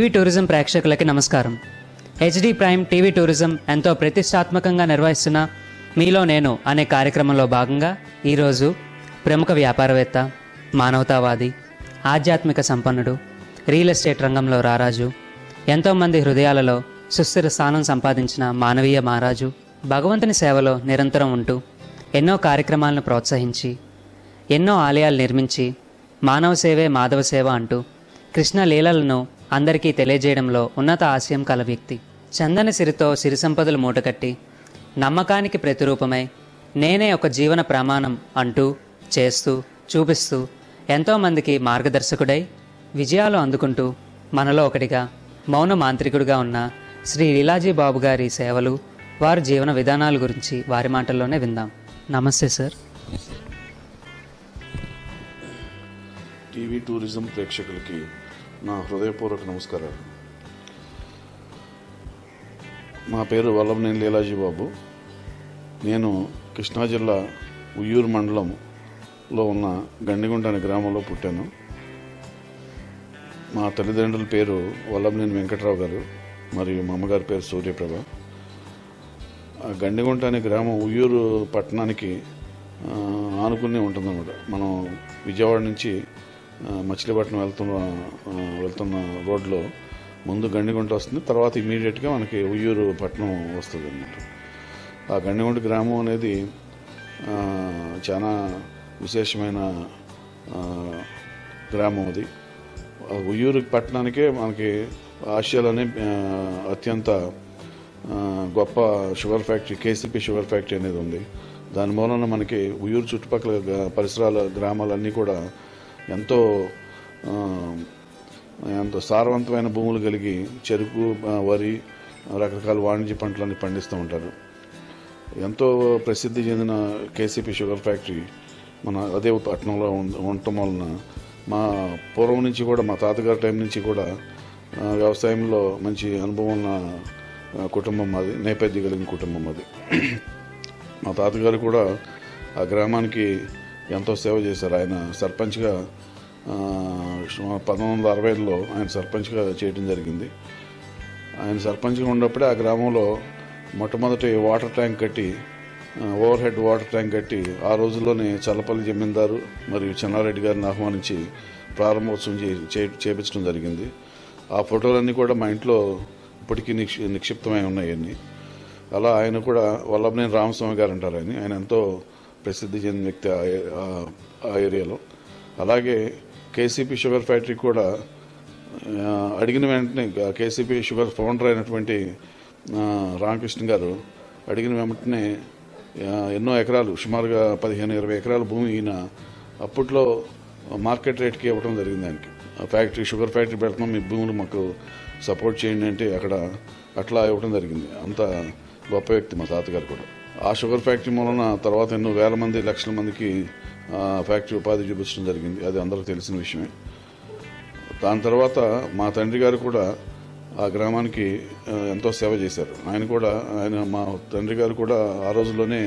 TV tourism ప్రేక్షకులకి నమస్కారం HD prime TV tourism ఎంతో ప్రతిష్టాత్మకంగా నిర్వహిస్తున్న మీలో నేను అనే కార్యక్రమంలో భాగంగా ఈరోజు ప్రముఖ వ్యాపారవేత్త మానవతావాది ఆధ్యాత్మిక సంపన్నుడు రియల్ ఎస్టేట్ రంగంలో రారాజు ఎంతోమంది హృదయాలలో సుస్థిర స్థానం సంపాదించిన మానవీయ మహారాజు భగవంతుని సేవలో నిరంతరం ఉంటూ ఎన్నో కార్యక్రమాలను ప్రోత్సహించి ఎన్నో ఆలయాలు నిర్మించి మానవ సేవే మాధవ సేవ అంటూ కృష్ణ లీలలను అందరికీ తెలియజేయడంలో ఉన్నత ఆశయం కల వ్యక్తి చందన సిరితో సిరి సంపదలు మూటకట్టి నమ్మకానికి ప్రతిరూపమై నేనే ఒక జీవన ప్రమాణం అంటూ చేస్తూ చూపిస్తూ ఎంతోమందికి మార్గదర్శకుడై విజయాలు అందుకుంటూ మనలో ఒకటిగా మౌన మాంత్రికుడిగా ఉన్న శ్రీ లీలాజీ బాబు గారి సేవలు వారి జీవన విధానాల గురించి వారి మాటల్లోనే విందాం నమస్తే సార్ టీవీ టూరిజం ప్రేక్షకులకి నా హృదయపూర్వక నమస్కారాలు మా పేరు వల్లభనేని లీలాజీ బాబు నేను కృష్ణా జిల్లా ఉయ్యూరు మండలంలో ఉన్న గండిగుంట అనే గ్రామంలో పుట్టాను మా తల్లిదండ్రుల పేరు వల్లభనేని వెంకట్రావు గారు మరియు మా అమ్మగారి పేరు సూర్యప్రభ ఆ గండిగుంట అనే గ్రామం ఉయ్యూరు పట్టణానికి ఆ, ఆనుకుని ఉంటుందన్నమాట మనం విజయవాడ నుంచి ఆ, మచిలీపట్నం వెళ్తున్న ఆ, వెళ్తున్న రోడ్లో ముందు గండిగుంట వస్తుంది తర్వాత ఇమీడియట్గా మనకి ఉయ్యూరు పట్టణం వస్తుంది అన్నమాట ఆ గండిగుంట గ్రామం అనేది ఆ, చాలా విశేషమైన ఆ, గ్రామం అది ఆ ఉయ్యూరు పట్టణానికే మనకి ఆసియాలోనే ఆ, అత్యంత ఆ, గొప్ప sugar factory KCP sugar factory అనేది ఉంది దాని మూలన మనకి ఉయ్యూరు చుట్టుపక్కల గ- పరిసరాల గ్రామాలన్నీ కూడా ఎంతో ఆ, ఎంతో సారవంతమైన భూములు కలిగి చెరుకు ఆ, వరి రకరకాల వాణిజ్య పంటలన్నీ పండిస్తూ ఉంటారు ఎంతో ప్రసిద్ధి చెందిన కేసీపీ షుగర్ ఫ్యాక్టరీ మన అదే పట్టణంలో ఉం- ఉండటం వలన మా పూర్వం నుంచి కూడా మా తాతగారి టైం నుంచి కూడా ఆ, వ్యవసాయంలో మంచి అనుభవం ఉన్న ఆ, కుటుంబం మాది నేపథ్యం కలిగిన కుటుంబం అది మా తాతగారు కూడా ఆ గ్రామానికి ఎంతో సేవ చేశారు ఆయన సర్పంచ్గా ఆ, పంతొమ్మిది వందల అరవైలో ఆయన సర్పంచ్గా చేయడం జరిగింది ఆయన సర్పంచ్గా ఉన్నప్పుడే ఆ గ్రామంలో మొట్టమొదటి వాటర్ ట్యాంక్ కట్టి ఆ, ఓవర్ హెడ్ వాటర్ ట్యాంక్ కట్టి ఆ రోజుల్లోనే చల్లపల్లి జమీందారు మరియు చెన్నారెడ్డి గారిని ఆహ్వానించి ప్రారంభోత్సవం చే చే- చేపించడం జరిగింది ఆ ఫోటోలన్నీ కూడా మా ఇంట్లో ఇప్పటికీ నిక్షి నిక్షిప్తమై ఉన్నాయి అన్నీ అలా ఆయన కూడా వల్లభనేని రామస్వామి గారు అంటారు ఆయన ఆయన ఎంతో ప్రసిద్ధి చెందిన వ్యక్తి ఆ ఏ- ఆ- ఆ ఏరియాలో అలాగే కేసీపీ షుగర్ ఫ్యాక్టరీ కూడా ఆ, అడిగిన వెంటనే కేసీపీ షుగర్ ఫౌండర్ అయినటువంటి ఆ, రామకృష్ణ గారు అడిగిన వెంటనే ఆ, ఎన్నో ఎకరాలు సుమారుగా పదిహేను ఇరవై ఎకరాల భూమి ఈయన అప్పట్లో మార్కెట్ రేట్కి ఇవ్వడం జరిగింది ఆయనకి ఆ ఫ్యాక్టరీ షుగర్ ఫ్యాక్టరీ పెడుతున్నాం మీ భూములు మాకు సపోర్ట్ చేయండి అంటే అక్కడ అట్లా ఇవ్వడం జరిగింది అంత గొప్ప వ్యక్తి మా తాతగారు కూడా ఆ షుగర్ ఫ్యాక్టరీ మూలన తర్వాత ఎన్నో వేల మంది లక్షల మందికి ఆ ఫ్యాక్టరీ ఉపాధి చూపించడం జరిగింది అది అందరికీ తెలిసిన విషయమే దాని తర్వాత మా తండ్రి గారు కూడా ఆ గ్రామానికి ఆ, ఎంతో సేవ చేశారు ఆయన కూడా ఆయన మా తండ్రి గారు కూడా ఆ రోజుల్లోనే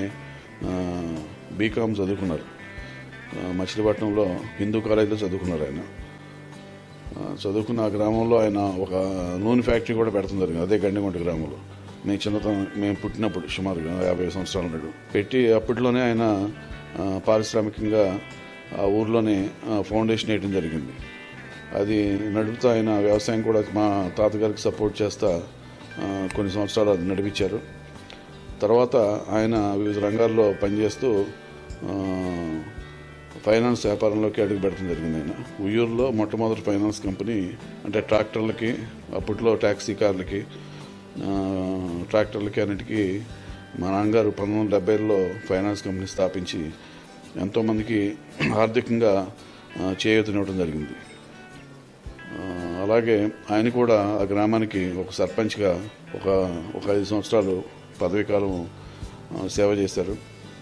బీకామ్ చదువుకున్నారు ఆ, మచిలీపట్నంలో హిందూ కాలేజీలో చదువుకున్నారు ఆయన ఆ, చదువుకున్న ఆ గ్రామంలో ఆయన ఒక నూనె ఫ్యాక్టరీ కూడా పెడతాం జరిగింది అదే గండిగుంట గ్రామంలో మేము చిన్నతనం మేము పుట్టినప్పుడు సుమారుగా యాభై సంవత్సరాల నాడు పెట్టి అప్పట్లోనే ఆయన ఆ, పారిశ్రామికంగా ఆ ఊర్లోనే ఆ, ఫౌండేషన్ వేయడం జరిగింది అది నడుపుతూ ఆయన వ్యవసాయం కూడా మా తాతగారికి సపోర్ట్ చేస్తా ఆ, కొన్ని సంవత్సరాలు అది నడిపించారు తర్వాత ఆయన వివిధ రంగాల్లో పనిచేస్తూ ఆ, ఫైనాన్స్ వ్యాపారంలోకి అడుగు పెడతాం జరిగింది ఆయన ఉయ్యూరులో మొట్టమొదటి ఫైనాన్స్ కంపెనీ అంటే ట్రాక్టర్లకి అప్పట్లో ట్యాక్సీ కార్లకి ఆ, ట్రాక్టర్లకి అన్నిటికీ మా నాన్నగారు పంతొమ్మిది వందల డెబ్బైలో ఫైనాన్స్ కంపెనీ స్థాపించి ఎంతోమందికి ఆర్థికంగా ఆ, చేయూతనివ్వడం జరిగింది ఆ, అలాగే ఆయన కూడా ఆ గ్రామానికి ఒక సర్పంచ్గా ఒక ఒక ఐదు సంవత్సరాలు పదవీ కాలం ఆ, సేవ చేశారు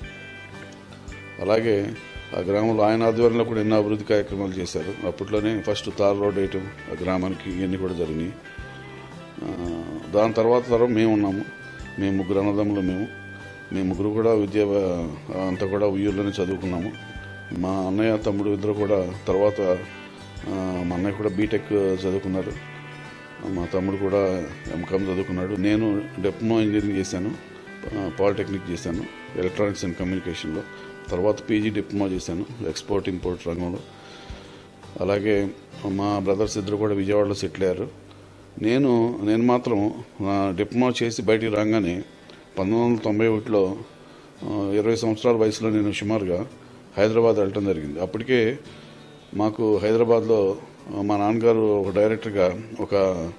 అలాగే ఆ గ్రామంలో ఆయన ఆధ్వర్యంలో కూడా ఎన్నో అభివృద్ధి కార్యక్రమాలు చేశారు అప్పట్లోనే ఫస్ట్ తార్ రోడ్ వేయటం ఆ గ్రామానికి ఇవన్నీ కూడా జరిగినాయి ఆ, దాని తర్వాత తరం మేము ఉన్నాము మేము ముగ్గురు అన్నదమ్ములు మేము మేము ముగ్గురు కూడా విద్య అంతా కూడా ఉయ్యూరులోనే చదువుకున్నాము మా అన్నయ్య తమ్ముడు ఇద్దరు కూడా తర్వాత ఆ, మా అన్నయ్య కూడా బీటెక్ చదువుకున్నారు మా తమ్ముడు కూడా ఎంకామ్ చదువుకున్నాడు నేను డిప్లొమా ఇంజనీరింగ్ చేశాను పాలిటెక్నిక్ చేశాను ఎలక్ట్రానిక్స్ అండ్ కమ్యూనికేషన్లో తర్వాత పీజీ డిప్లొమా చేశాను ఎక్స్పోర్ట్ ఇంపోర్ట్ రంగంలో అలాగే మా బ్రదర్స్ ఇద్దరు కూడా విజయవాడలో సెటిల్ అయ్యారు నేను నేను మాత్రం నా డిప్లొమా చేసి బయటికి రాగానే పంతొమ్మిది వందల తొంభై ఒకటిలో ఆ, ఇరవై సంవత్సరాల వయసులో నేను సుమారుగా హైదరాబాద్ వెళ్ళటం జరిగింది అప్పటికే మాకు హైదరాబాద్లో ఆ, మా నాన్నగారు ఒక డైరెక్టర్గా ఒక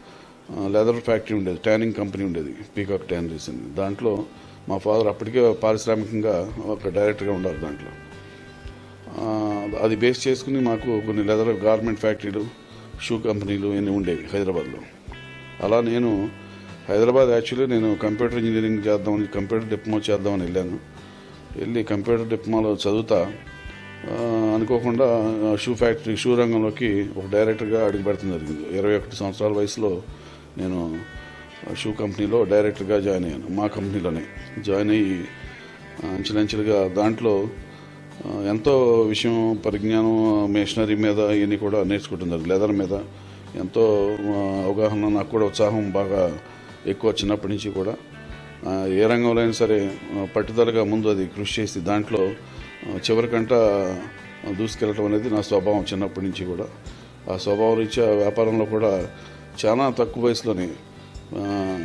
లెదర్ ఫ్యాక్టరీ ఉండేది ట్యానింగ్ కంపెనీ ఉండేది పీకాక్ ట్యానరీస్ అని దాంట్లో మా ఫాదర్ అప్పటికే పారిశ్రామికంగా ఒక డైరెక్టర్గా ఉండాలి దాంట్లో ఆ, అది బేస్ చేసుకుని మాకు కొన్ని లెదర్ గార్మెంట్ ఫ్యాక్టరీలు షూ కంపెనీలు ఇవన్నీ ఉండేవి హైదరాబాద్లో అలా నేను హైదరాబాద్ యాక్చువల్లీ నేను కంప్యూటర్ ఇంజనీరింగ్ చేద్దామని కంప్యూటర్ డిప్లొమా చేద్దామని వెళ్ళాను వెళ్ళి కంప్యూటర్ డిప్లొమాలో చదువుతా ఆ, అనుకోకుండా ఆ, షూ ఫ్యాక్టరీ షూ రంగంలోకి ఒక డైరెక్టర్గా అడుగు పెడతాం జరిగింది ఇరవై ఒకటి సంవత్సరాల వయసులో నేను ఆ, షూ కంపెనీలో డైరెక్టర్గా జాయిన్ అయ్యాను మా కంపెనీలోనే జాయిన్ అయ్యి ఆ, అంచెలంచెలుగా దాంట్లో ఆ, ఎంతో విషయం పరిజ్ఞానం మిషనరీ మీద ఇవన్నీ కూడా నేర్చుకుంటుంది లెదర్ మీద ఎంతో ఆ, అవగాహన నాకు కూడా ఉత్సాహం బాగా ఎక్కువ చిన్నప్పటి నుంచి కూడా ఆ, ఏ రంగంలో అయినా సరే ఆ, పట్టుదలగా ముందు అది కృషి చేసి దాంట్లో ఆ, చివరికంట ఆ, దూసుకెళ్ళటం అనేది నా స్వభావం చిన్నప్పటి నుంచి కూడా ఆ స్వభావం రీత్యా వ్యాపారంలో కూడా చాలా తక్కువ వయసులోనే ఆ,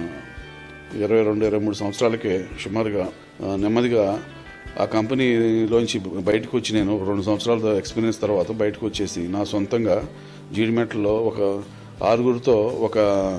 ఇరవై రెండు ఇరవై మూడు సంవత్సరాలకే సుమారుగా ఆ, నెమ్మదిగా ఆ కంపెనీలోంచి బయటకు వచ్చి నేను ఒక రెండు సంవత్సరాల ఎక్స్పీరియన్స్ తర్వాత బయటకు వచ్చేసి నా సొంతంగా జీడిమెట్లలో ఒక ఆరుగురితో ఒక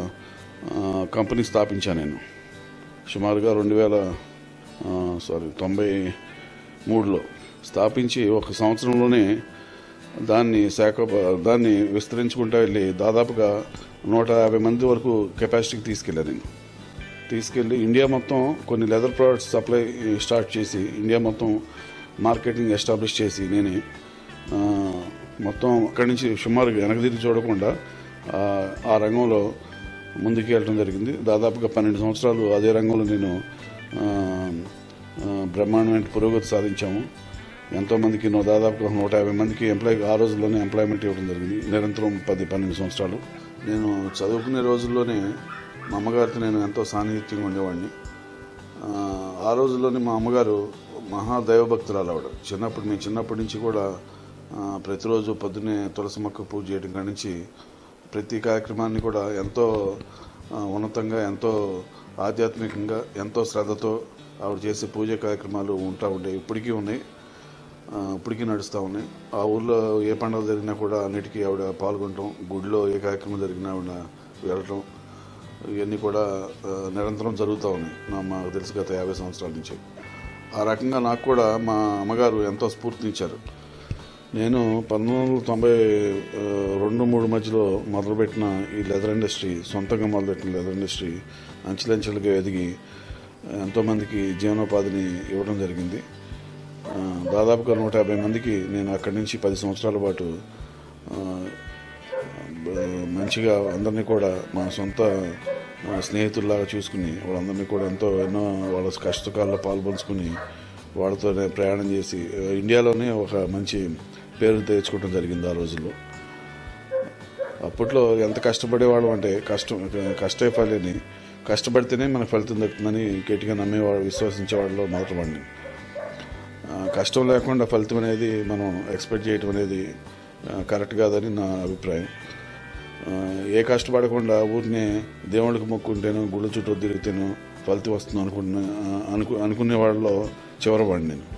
ఆ, కంపెనీ స్థాపించాను నేను సుమారుగా రెండు వేల ఆ, సారీ తొంభై మూడులో స్థాపించి ఒక సంవత్సరంలోనే దాన్ని శాఖ దాన్ని విస్తరించుకుంటూ వెళ్ళి దాదాపుగా నూట యాభై మంది వరకు కెపాసిటీకి తీసుకెళ్ళాను నేను తీసుకెళ్ళి ఇండియా మొత్తం కొన్ని లెదర్ ప్రోడక్ట్స్ సప్లై స్టార్ట్ చేసి ఇండియా మొత్తం మార్కెటింగ్ ఎస్టాబ్లిష్ చేసి నేనే ఆ, మొత్తం అక్కడి నుంచి సుమారుగా వెనక తిరిగి చూడకుండా ఆ, ఆ రంగంలో ముందుకు వెళ్ళడం జరిగింది దాదాపుగా పన్నెండు సంవత్సరాలు అదే రంగంలో నేను ఆ, ఆ, బ్రహ్మాండమైన పురోగతి సాధించాము ఎంతోమందికి నో దాదాపుగా నూట యాభై మందికి ఎంప్లాయ్ ఆ రోజుల్లోనే ఎంప్లాయ్మెంట్ ఇవ్వడం జరిగింది నిరంతరం పది పన్నెండు సంవత్సరాలు నేను చదువుకునే రోజుల్లోనే మా అమ్మగారితో నేను ఎంతో సాన్నిహిత్యంగా ఉండేవాడిని ఆ, ఆ రోజుల్లోనే మా అమ్మగారు మహా దైవభక్తురాలు ఆవిడ చిన్నప్పుడు మేము చిన్నప్పటి నుంచి కూడా ఆ, ప్రతిరోజు పొద్దున్నే తులసి మొక్క పూజ చేయడం కాడి నుంచి ప్రతి కార్యక్రమాన్ని కూడా ఎంతో ఆ, ఉన్నతంగా ఎంతో ఆధ్యాత్మికంగా ఎంతో శ్రద్ధతో ఆవిడ చేసే పూజ కార్యక్రమాలు ఉంటా ఉండేవి ఇప్పటికీ ఉన్నాయి ఆ, ఇప్పటికీ నడుస్తూ ఉన్నాయి ఆ ఊర్లో ఏ పండుగ జరిగినా కూడా అన్నిటికీ ఆవిడ పాల్గొనటం గుడిలో ఏ కార్యక్రమం జరిగినా ఆవిడ వెళ్ళటం ఇవన్నీ కూడా ఆ, నిరంతరం జరుగుతూ ఉన్నాయి నా మాకు తెలిసి గత యాభై సంవత్సరాల నుంచి ఆ రకంగా నాకు కూడా మా అమ్మగారు ఎంతో స్ఫూర్తినిచ్చారు నేను పంతొమ్మిది వందల తొంభై ఆ, రెండు మూడు మధ్యలో మొదలుపెట్టిన ఈ లెదర్ ఇండస్ట్రీ సొంతంగా మొదలుపెట్టిన లెదర్ ఇండస్ట్రీ అంచెలంచెలుగా ఎదిగి ఎంతోమందికి జీవనోపాధిని ఇవ్వడం జరిగింది ఆ, దాదాపుగా నూట యాభై మందికి నేను అక్కడి నుంచి పది సంవత్సరాల పాటు ఆ, బ- మంచిగా అందరినీ కూడా మా సొంత ఆ, స్నేహితుల్లాగా చూసుకుని వాళ్ళందరినీ కూడా ఎంతో ఎన్నో వాళ్ళ కష్టకాల్లో పాల్పంచుకుని వాళ్ళతో నేను ప్రయాణం చేసి ఆ, ఇండియాలోనే ఒక మంచి పేరు తెచ్చుకోవడం జరిగింది ఆ రోజుల్లో అప్పట్లో ఎంత కష్టపడేవాళ్ళం అంటే కష్టం కష్టే ఫలని కష్టపడితేనే మనకు ఫలితం దక్కుతుందని గట్టిగా నమ్మేవాడు విశ్వసించేవాడిలో మొదటి ఆ, కష్టం లేకుండా ఫలితం అనేది మనం ఎక్స్పెక్ట్ చేయటం అనేది ఆ, కరెక్ట్ కాదని నా అభిప్రాయం ఆ, ఏ కష్టపడకుండా ఊరినే దేవుడికి మొక్కుంటేను గుళ్ళ చుట్టూ తిరిగితేను ఫలితం వస్తుంది అనుకున్న అనుకు అనుకునే వాళ్ళలో చివరవాడిని నేను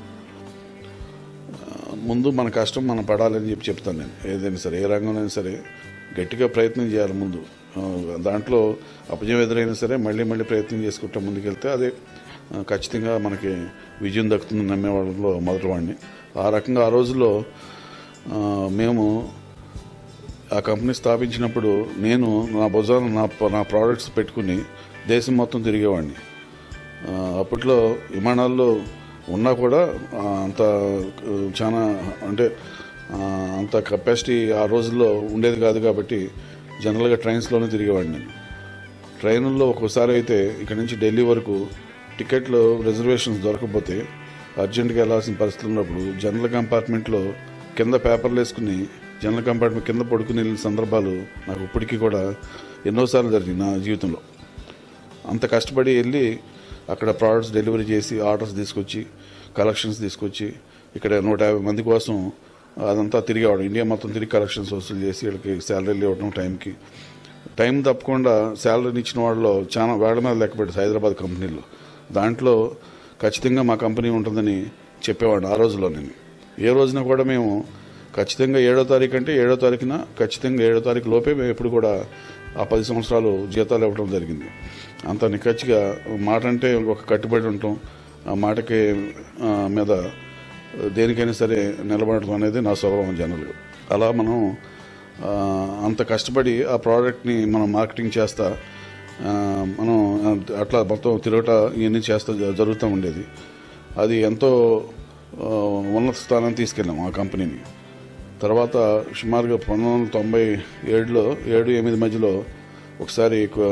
ఆ, ముందు మన కష్టం మనం పడాలని చెప్పి చెప్తాను నేను ఏదైనా సరే ఏ రంగంలో అయినా సరే గట్టిగా ప్రయత్నం చేయాలి ముందు ఆ, దాంట్లో అపజయం ఎదురైనా సరే మళ్ళీ మళ్ళీ ప్రయత్నం చేసుకుంటా ముందుకెళ్తే అదే ఆ, ఖచ్చితంగా మనకి విజయం దక్కుతుందని నమ్మే వాళ్ళలో మొదటి వాడిని ఆ రకంగా ఆ రోజుల్లో ఆ, మేము ఆ కంపెనీ స్థాపించినప్పుడు నేను నా భుజాన నా నా ప్రోడక్ట్స్ పెట్టుకుని దేశం మొత్తం తిరిగేవాడిని ఆ, అప్పట్లో విమానాల్లో ఉన్నా కూడా ఆ, అంత ఆ, చాలా అంటే ఆ, అంత కెపాసిటీ ఆ రోజుల్లో ఉండేది కాదు కాబట్టి జనరల్గా ట్రైన్స్లోనే తిరిగేవాడిని నేను ట్రైనుల్లో ఒక్కోసారి అయితే ఇక్కడ నుంచి ఢిల్లీ వరకు టికెట్లు రిజర్వేషన్స్ దొరకకపోతే అర్జెంటుగా వెళ్ళాల్సిన పరిస్థితులు ఉన్నప్పుడు జనరల్ కంపార్ట్మెంట్లో కింద పేపర్లు వేసుకుని జనరల్ కంపార్ట్మెంట్ కింద పడుకుని వెళ్ళిన సందర్భాలు నాకు ఇప్పటికీ కూడా ఎన్నోసార్లు జరిగింది నా జీవితంలో అంత కష్టపడి వెళ్ళి అక్కడ ప్రోడక్ట్స్ డెలివరీ చేసి ఆర్డర్స్ తీసుకొచ్చి కలెక్షన్స్ తీసుకొచ్చి ఇక్కడ నూట యాభై మంది కోసం అదంతా తిరిగేవాడు ఇండియా మొత్తం తిరిగి కలెక్షన్స్ వసూలు చేసి వీళ్ళకి శాలరీలు ఇవ్వడం టైంకి టైం తప్పకుండా శాలరీని ఇచ్చిన వాళ్ళలో చాలా వేళ మీద లెక్క పెట్టారు హైదరాబాద్ కంపెనీలో దాంట్లో ఖచ్చితంగా మా కంపెనీ ఉంటుందని చెప్పేవాడు ఆ రోజులో నేను ఏ రోజున కూడా మేము ఖచ్చితంగా ఏడో తారీఖు అంటే ఏడో తారీఖున ఖచ్చితంగా ఏడో తారీఖు లోపే మేము ఎప్పుడు కూడా ఆ పది సంవత్సరాలు జీతాలు ఇవ్వడం జరిగింది అంత నిక్కచ్చిగా మాట అంటే ఒక కట్టుబడి ఉంటాం ఆ మాటకి ఆ, మీద దేనికైనా సరే నిలబడటం అనేది నా స్వభావం జనరల్ అలా మనం ఆ, అంత కష్టపడి ఆ ప్రోడక్ట్ని మనం మార్కెటింగ్ చేస్తా ఆ, మనం అట్లా మొత్తం తిరుగుట ఇవన్నీ చేస్తా జ- జరుగుతూ ఉండేది అది ఎంతో ఆ, ఉన్నత స్థానం తీసుకెళ్ళాం ఆ కంపెనీని తర్వాత సుమారుగా పంతొమ్మిది వందల తొంభై ఏడులో ఏడు ఎనిమిది మధ్యలో ఒకసారి ఆ,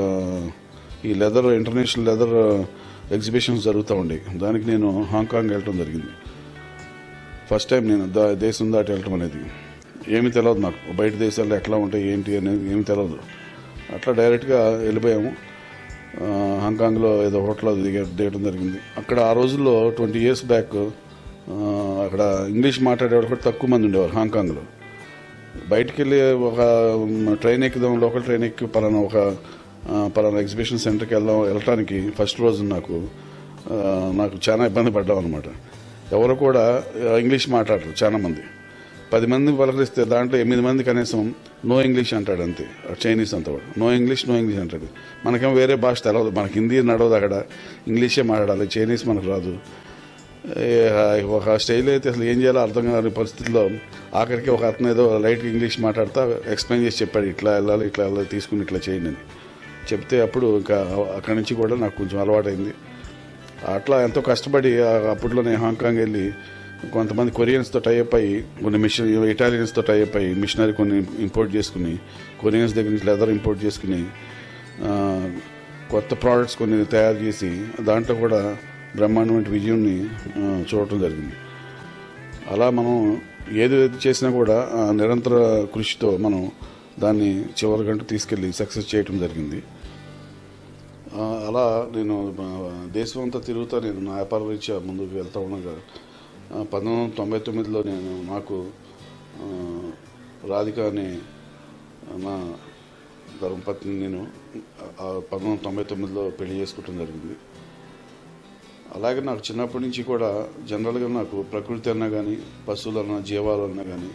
ఈ లెదర్ ఇంటర్నేషనల్ లెదర్ ఎగ్జిబిషన్స్ జరుగుతూ ఉండేవి దానికి నేను హాంకాంగ్ వెళ్ళటం జరిగింది ఫస్ట్ టైం నేను దా దేశం దాటి వెళ్ళటం అనేది ఏమీ తెలియదు నాకు బయట దేశాల్లో ఎట్లా ఉంటాయి ఏంటి అనేది ఏమీ తెలియదు అట్లా డైరెక్ట్గా వెళ్ళిపోయాము ఆ, హాంకాంగ్లో ఏదో హోటల్లో దిగ దిగడం జరిగింది అక్కడ ఆ రోజుల్లో ట్వంటీ ఇయర్స్ బ్యాక్ ఆ, అక్కడ ఇంగ్లీష్ మాట్లాడేవాడు కూడా తక్కువ మంది ఉండేవారు హాంకాంగ్లో బయటికి వెళ్ళి ఒక ట్రైన్ ఎక్కుదాం లోకల్ ట్రైన్ ఎక్కి పలానా ఒక ఆ, పలానా ఎగ్జిబిషన్ సెంటర్కి వెళ్దాం వెళ్ళటానికి ఫస్ట్ రోజు నాకు ఆ, నాకు చాలా ఇబ్బంది పడ్డాం అనమాట ఎవరు కూడా ఆ, ఇంగ్లీష్ మాట్లాడరు చాలా మంది పది మంది పలకరిస్తే దాంట్లో ఎనిమిది మంది కనీసం నో ఇంగ్లీష్ అంటాడు అంతే ఆ చైనీస్ అంతా వాడు నో ఇంగ్లీష్ నో ఇంగ్లీష్ అంటాడు మనకేం వేరే భాష తెలవదు మనకి హిందీ నడవదు అక్కడ ఇంగ్లీషే మాట్లాడాలి చైనీస్ మనకు రాదు ఏ, ఒక స్టైల్ అయితే అసలు ఏం చేయాలో అర్థం కాని పరిస్థితుల్లో ఆఖరికి ఒక అతను ఏదో లైట్ ఇంగ్లీష్ మాట్లాడుతా ఎక్స్ప్లెయిన్ చేసి చెప్పాడు ఇట్లా వెళ్ళాలి ఇట్లా వెళ్ళాలి తీసుకుని ఇట్లా చేయండి అని చెప్తే అప్పుడు ఇంకా అక్కడి నుంచి కూడా నాకు కొంచెం అలవాటైంది అట్లా ఎంతో కష్టపడి ఆ- అప్పట్లో నేను హాంకాంగ్ వెళ్ళి కొంతమంది కొరియన్స్తో టైప్ అయ్యి కొన్ని మిషన్ ఇటాలియన్స్తో టైప్ అయ్యి మిషనరీ కొన్ని ఇంపోర్ట్ చేసుకుని కొరియన్స్ దగ్గర నుంచి లెదర్ ఇంపోర్ట్ చేసుకుని ఆ, కొత్త ప్రోడక్ట్స్ కొన్ని తయారు చేసి దాంట్లో కూడా బ్రహ్మాండమైన విజయాన్ని ఆ, చూడటం జరిగింది అలా మనం ఏది చేసినా కూడా ఆ నిరంతర కృషితో మనం దాన్ని చివరి గంట తీసుకెళ్ళి సక్సెస్ చేయటం జరిగింది ఆ, అలా నేను ఆ, దేశం అంతా తిరుగుతా నేను నా వ్యాపార రీత్యా ముందుకు వెళ్తా ఉండగా ఆ, పంతొమ్మిది వందల తొంభై తొమ్మిదిలో నేను నాకు ఆ, రాధిక అనే నా ధర్మపత్ని నేను ఆ, పంతొమ్మిది వందల తొంభై తొమ్మిదిలో పెళ్లి చేసుకోవటం జరిగింది అలాగే నాకు చిన్నప్పటి నుంచి కూడా జనరల్గా నాకు ప్రకృతి అన్నా కానీ పశువులు అన్నా జీవాలు అన్నా కానీ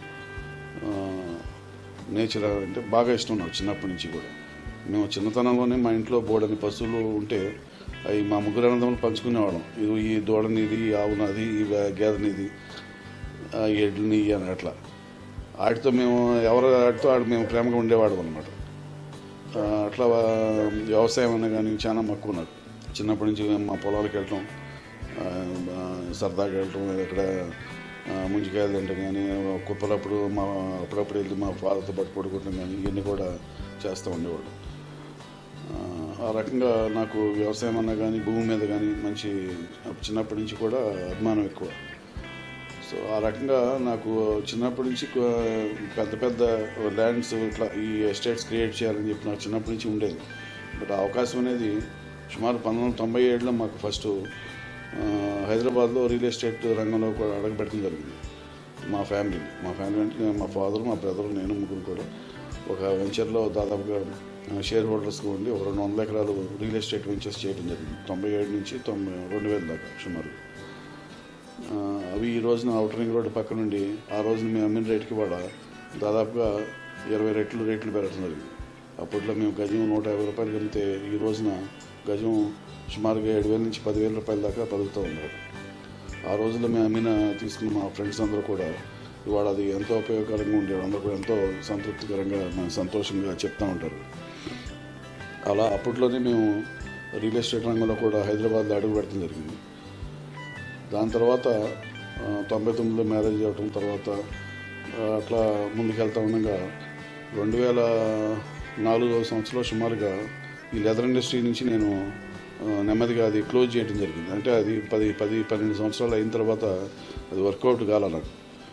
నేచర్ అంటే బాగా ఇష్టం నాకు చిన్నప్పటి నుంచి కూడా మేము చిన్నతనంలోనే మా ఇంట్లో బోడని పశువులు ఉంటే అవి మా ముగ్గురు అన్నదమ్ములు పంచుకునేవాళ్ళం ఇది ఈ దూడనిది ఈ ఆవునది ఈ గేదనిది ఆ ఎడ్లని ఇవి అని అట్లా వాటితో మేము ఎవరు వాటితో వాడు మేము ప్రేమగా ఉండేవాళ్ళం అనమాట అట్లా ఆ, వ్యవసాయం అన్నా కానీ చాలా మక్కువ నాకు చిన్నప్పటి నుంచి మేము మా పొలాలకు వెళ్ళటం ఆ, ఆ, సరదాగా వెళ్ళటం ఇక్కడ ఆ, ముంజికాయలు తింటాం కానీ కుప్పలప్పుడు మా అప్పుడప్పుడు వెళ్ళి మా ఫాదర్తో పాటు పడుకుంటాం కానీ ఇవన్నీ కూడా చేస్తూ ఉండేవాడు ఆ, ఆ రకంగా నాకు వ్యవసాయం అన్నా కానీ భూమి మీద కానీ మంచి చిన్నప్పటి నుంచి కూడా అభిమానం ఎక్కువ సో ఆ రకంగా నాకు చిన్నప్పటి నుంచి కొ- పెద్ద పెద్ద ల్యాండ్స్ ఇట్లా ఈ ఎస్టేట్స్ క్రియేట్ చేయాలని చెప్పి నాకు చిన్నప్పటి నుంచి ఉండేది బట్ ఆ అవకాశం అనేది సుమారు పంతొమ్మిది వందల తొంభై ఏడులో మాకు ఫస్ట్ ఆ, హైదరాబాద్లో రియల్ ఎస్టేట్ రంగంలో కూడా అడగబెట్టడం జరిగింది మా ఫ్యామిలీ మా ఫ్యామిలీ అంటే మా ఫాదర్ మా బ్రదర్ నేను ముగ్గురు కూడా ఒక వెంచర్లో దాదాపుగా షేర్ హోల్డర్స్గా ఉండి ఒక రెండు వందల ఎకరాలు రియల్ ఎస్టేట్ వెంచర్స్ చేయడం జరిగింది తొంభై ఏడు నుంచి తొంభై రెండు వేల దాకా సుమారు ఆ, అవి ఈ రోజున అవుటర్ రింగ్ రోడ్డు పక్క నుండి ఆ రోజున మేము అమ్మిన రేటుకి కూడా దాదాపుగా ఇరవై రెట్లు రేట్లు పెరగడం జరిగింది అప్పట్లో మేము గజం నూట యాభై రూపాయలు అమ్మితే ఈ రోజున గజం సుమారుగా ఏడు వేల నుంచి పదివేల రూపాయల దాకా పలుకుతూ ఉన్నారు ఆ రోజుల్లో మేము అమ్మిన తీసుకున్న మా ఫ్రెండ్స్ అందరూ కూడా ఇవాళ అది ఎంతో ఉపయోగకరంగా ఉండేది అందరూ కూడా ఎంతో సంతృప్తికరంగా మన సంతోషంగా చెప్తూ ఉంటారు అలా అప్పట్లోనే మేము రియల్ ఎస్టేట్ రంగంలో కూడా హైదరాబాద్లో అడుగు పెట్టడం జరిగింది దాని తర్వాత ఆ, తొంభై తొమ్మిదిలో మ్యారేజ్ అవ్వటం తర్వాత ఆ, అట్లా ముందుకెళ్తా ఉండగా రెండు వేల నాలుగో సంవత్సరంలో సుమారుగా ఈ లెదర్ ఇండస్ట్రీ నుంచి నేను ఆ, నెమ్మదిగా అది క్లోజ్ చేయడం జరిగింది అంటే అది పది పది పన్నెండు సంవత్సరాలు అయిన తర్వాత అది వర్కౌట్ కాల నాకు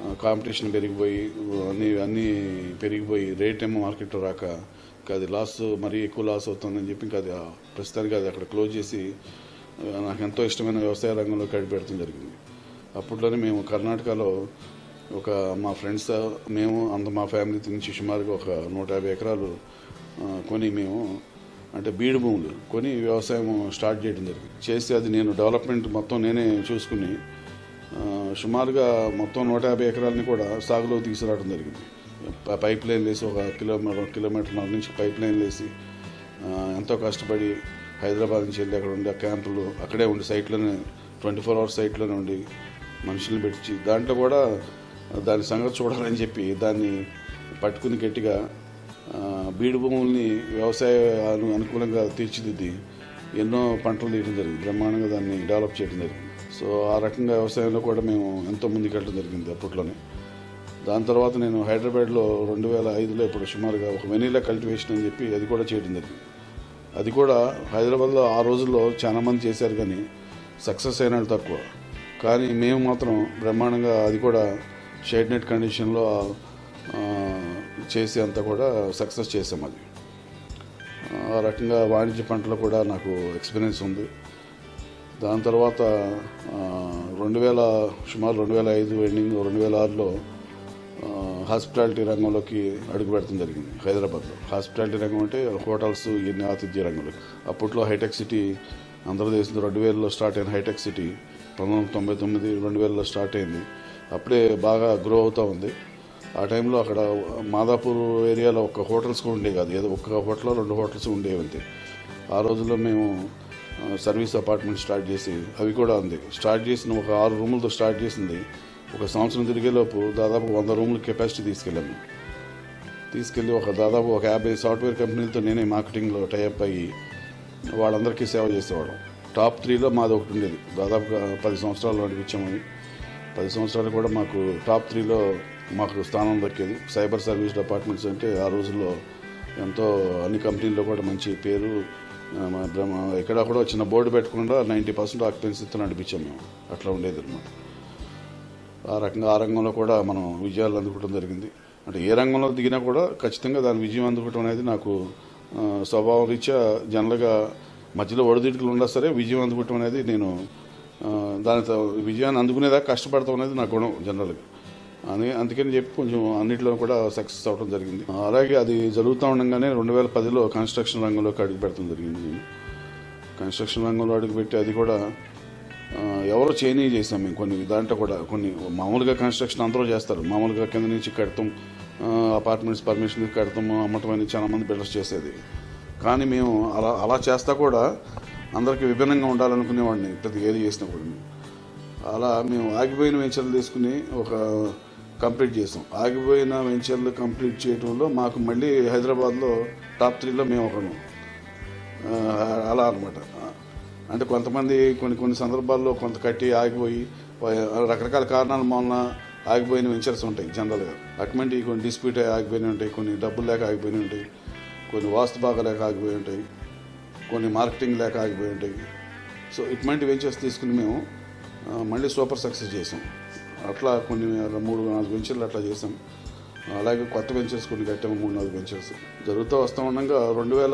కాంపిటీషన్ పెరిగిపోయి అన్ని అన్నీ పెరిగిపోయి రేట్ ఏమో మార్కెట్లో రాక ఇంకా అది లాస్ మరీ ఎక్కువ లాస్ అవుతుందని చెప్పి ఇంకా అది ఆ ప్రస్తుతానికి అది అక్కడ క్లోజ్ చేసి ఆ, నాకు ఎంతో ఇష్టమైన వ్యవసాయ రంగంలో కడిపెడతాం జరిగింది అప్పట్లోనే మేము కర్ణాటకలో ఒక మా ఫ్రెండ్స్ మేము అంత మా ఫ్యామిలీ నుంచి సుమారుగా ఒక నూట యాభై ఎకరాలు ఆ, కొని మేము అంటే బీడు భూములు కొని వ్యవసాయం స్టార్ట్ చేయడం జరిగింది చేసి అది నేను డెవలప్మెంట్ మొత్తం నేనే చూసుకుని ఆ, సుమారుగా మొత్తం నూట యాభై ఎకరాలని కూడా సాగులో తీసుకురావడం జరిగింది ప- పైప్ లైన్ వేసి ఒక కిలోమీటర్ కిలోమీటర్ నుంచి పైప్ లైన్ వేసి ఆ, ఎంతో కష్టపడి హైదరాబాద్ నుంచి వెళ్ళి అక్కడ ఉండి ఆ క్యాంపులు అక్కడే ఉండి సైట్లోనే ట్వంటీ ఫోర్ అవర్స్ సైట్లోనే ఉండి మనుషుల్ని పెట్టి దాంట్లో కూడా దాని సంగతి చూడాలని చెప్పి దాన్ని పట్టుకుని గట్టిగా ఆ, బీడు భూముల్ని వ్యవసాయ అను- అనుకూలంగా తీర్చిదిద్ది ఎన్నో పంటలు తీయడం జరిగింది బ్రహ్మాండంగా దాన్ని డెవలప్ చేయడం జరిగింది సో ఆ రకంగా వ్యవసాయంలో కూడా మేము ఎంతో ముందుకెళ్ళడం జరిగింది అప్పట్లోనే దాని తర్వాత నేను హైదరాబాద్లో రెండు వేల ఐదులో ఇప్పుడు సుమారుగా ఒక వెనీలా కల్టివేషన్ అని చెప్పి అది కూడా చేయడం జరిగింది అది కూడా హైదరాబాద్లో ఆ రోజుల్లో చాలా మంది చేశారు కానీ సక్సెస్ అయిన వాళ్ళు తక్కువ కానీ మేము మాత్రం బ్రహ్మాండంగా అది కూడా షేడ్ నెట్ కండిషన్లో ఆ, చేసి అంతా కూడా సక్సెస్ చేసాం అది ఆ రకంగా వాణిజ్య పంటలో కూడా నాకు ఎక్స్పీరియన్స్ ఉంది దాని తర్వాత రెండు వేల సుమారు రెండు వేల ఐదు ఎండింగ్ రెండు వేల ఆరులో హాస్పిటాలిటీ రంగంలోకి అడుగు పెడతాం జరిగింది హైదరాబాద్లో హాస్పిటాలిటీ రంగం అంటే హోటల్స్ ఇవన్నీ ఆతిథ్య రంగంలోకి అప్పట్లో హైటెక్ సిటీ ఆంధ్రప్రదేశ్లో రెండు వేలలో స్టార్ట్ అయిన హైటెక్ సిటీ పంతొమ్మిది వందల తొంభై తొమ్మిది రెండు వేలలో స్టార్ట్ అయింది అప్పుడే బాగా గ్రో అవుతూ ఉంది ఆ టైంలో అక్కడ మాదాపూర్ ఏరియాలో ఒక హోటల్స్ కూడా ఉండేవి కాదు ఏదో ఒక్క హోటల్లో రెండు హోటల్స్ ఉండేవి అంతే ఆ రోజుల్లో మేము ఆ, సర్వీస్ అపార్ట్మెంట్ స్టార్ట్ చేసి అవి కూడా ఉంది స్టార్ట్ చేసిన ఒక ఆరు రూములతో స్టార్ట్ చేసింది ఒక సంవత్సరం తిరిగేలోపు దాదాపు వంద రూముల కెపాసిటీ తీసుకెళ్ళాము తీసుకెళ్ళి ఒక దాదాపు ఒక యాభై సాఫ్ట్వేర్ కంపెనీలతో నేనే మార్కెటింగ్లో టైఅప్ అయ్యి వాళ్ళందరికీ సేవ చేసేవాళ్ళం టాప్ త్రీలో మాది ఒకటి ఉండేది దాదాపుగా పది సంవత్సరాలు నడిపించామని పది సంవత్సరాలు కూడా మాకు టాప్ త్రీలో మాకు స్థానం దక్కేది సైబర్ సర్వీస్ డిపార్ట్మెంట్స్ అంటే ఆ రోజుల్లో ఎంతో అన్ని కంపెనీల్లో కూడా మంచి పేరు ఆ, మా బ్రహ్మ ఎక్కడ కూడా చిన్న బోర్డు పెట్టకుండా నైంటీ పర్సెంట్ ఆక్యుపెన్సీతో నడిపించాం మేము అట్లా ఉండేది అనమాట ఆ రకంగా ఆ రంగంలో కూడా మనం విజయాలు అందుకోవడం జరిగింది అంటే ఏ రంగంలో దిగినా కూడా ఖచ్చితంగా దాని విజయం అందుకోవడం అనేది నాకు ఆ, స్వభావం రీత్యా జనరల్గా మధ్యలో ఒడిదుడుకులు ఉన్నా సరే విజయం అందుకోవటం అనేది నేను ఆ, దానితో విజయాన్ని అందుకునేదాకా కష్టపడతాం అనేది నా గుణం జనరల్గా అని అందుకని చెప్పి కొంచెం అన్నింటిలో కూడా సక్సెస్ అవ్వడం జరిగింది అలాగే అది జరుగుతూ ఉండగానే రెండు వేల పదిలో కన్స్ట్రక్షన్ రంగంలోకి అడుగు పెడతాం జరిగింది నేను కన్స్ట్రక్షన్ రంగంలో అడుగుపెట్టి అది కూడా ఆ, ఎవరో చేయనీ చేసాం మేము కొన్ని దాంట్లో కూడా కొన్ని మామూలుగా కన్స్ట్రక్షన్ అందరూ చేస్తారు మామూలుగా కింద నుంచి కడతాం అపార్ట్మెంట్స్ పర్మిషన్ కడతాం అమ్మటం అని చాలా మంది బిల్డర్స్ చేసేది కానీ మేము అలా అలా చేస్తా కూడా అందరికీ విభిన్నంగా ఉండాలనుకునేవాడిని ప్రతి ఏది చేసినా కూడా మేము. అలా మేము ఆగిపోయిన వెంచర్లు తీసుకుని ఒక కంప్లీట్ చేసాం ఆగిపోయిన వెంచర్లు కంప్లీట్ చేయడంలో మాకు మళ్ళీ హైదరాబాద్లో టాప్ త్రీలో మేము ఒకను ఆ, అలా అనమాట అంటే కొంతమంది కొన్ని కొన్ని సందర్భాల్లో కొంత కట్టి ఆగిపోయి వా- రకరకాల కారణాల మూలన ఆగిపోయిన వెంచర్స్ ఉంటాయి జనరల్గా అటువంటి కొన్ని డిస్ప్యూట్ అయ్యి ఆగిపోయినాయి ఉంటాయి కొన్ని డబ్బులు లేక ఆగిపోయినాయి ఉంటాయి కొన్ని వాస్తు బాగా లేక ఆగిపోయి ఉంటాయి కొన్ని మార్కెటింగ్ లేక ఆగిపోయి ఉంటాయి సో ఇటువంటి వెంచర్స్ తీసుకుని మేము ఆ, మళ్ళీ సూపర్ సక్సెస్ చేసాం అట్లా కొన్ని మూడు నాలుగు వెంచర్లు అట్లా చేసాం అలాగే కొత్త వెంచర్స్ కొన్ని కట్టాము మూడు నాలుగు వెంచర్స్ జరుగుతూ వస్తూ ఉండగా రెండు వేల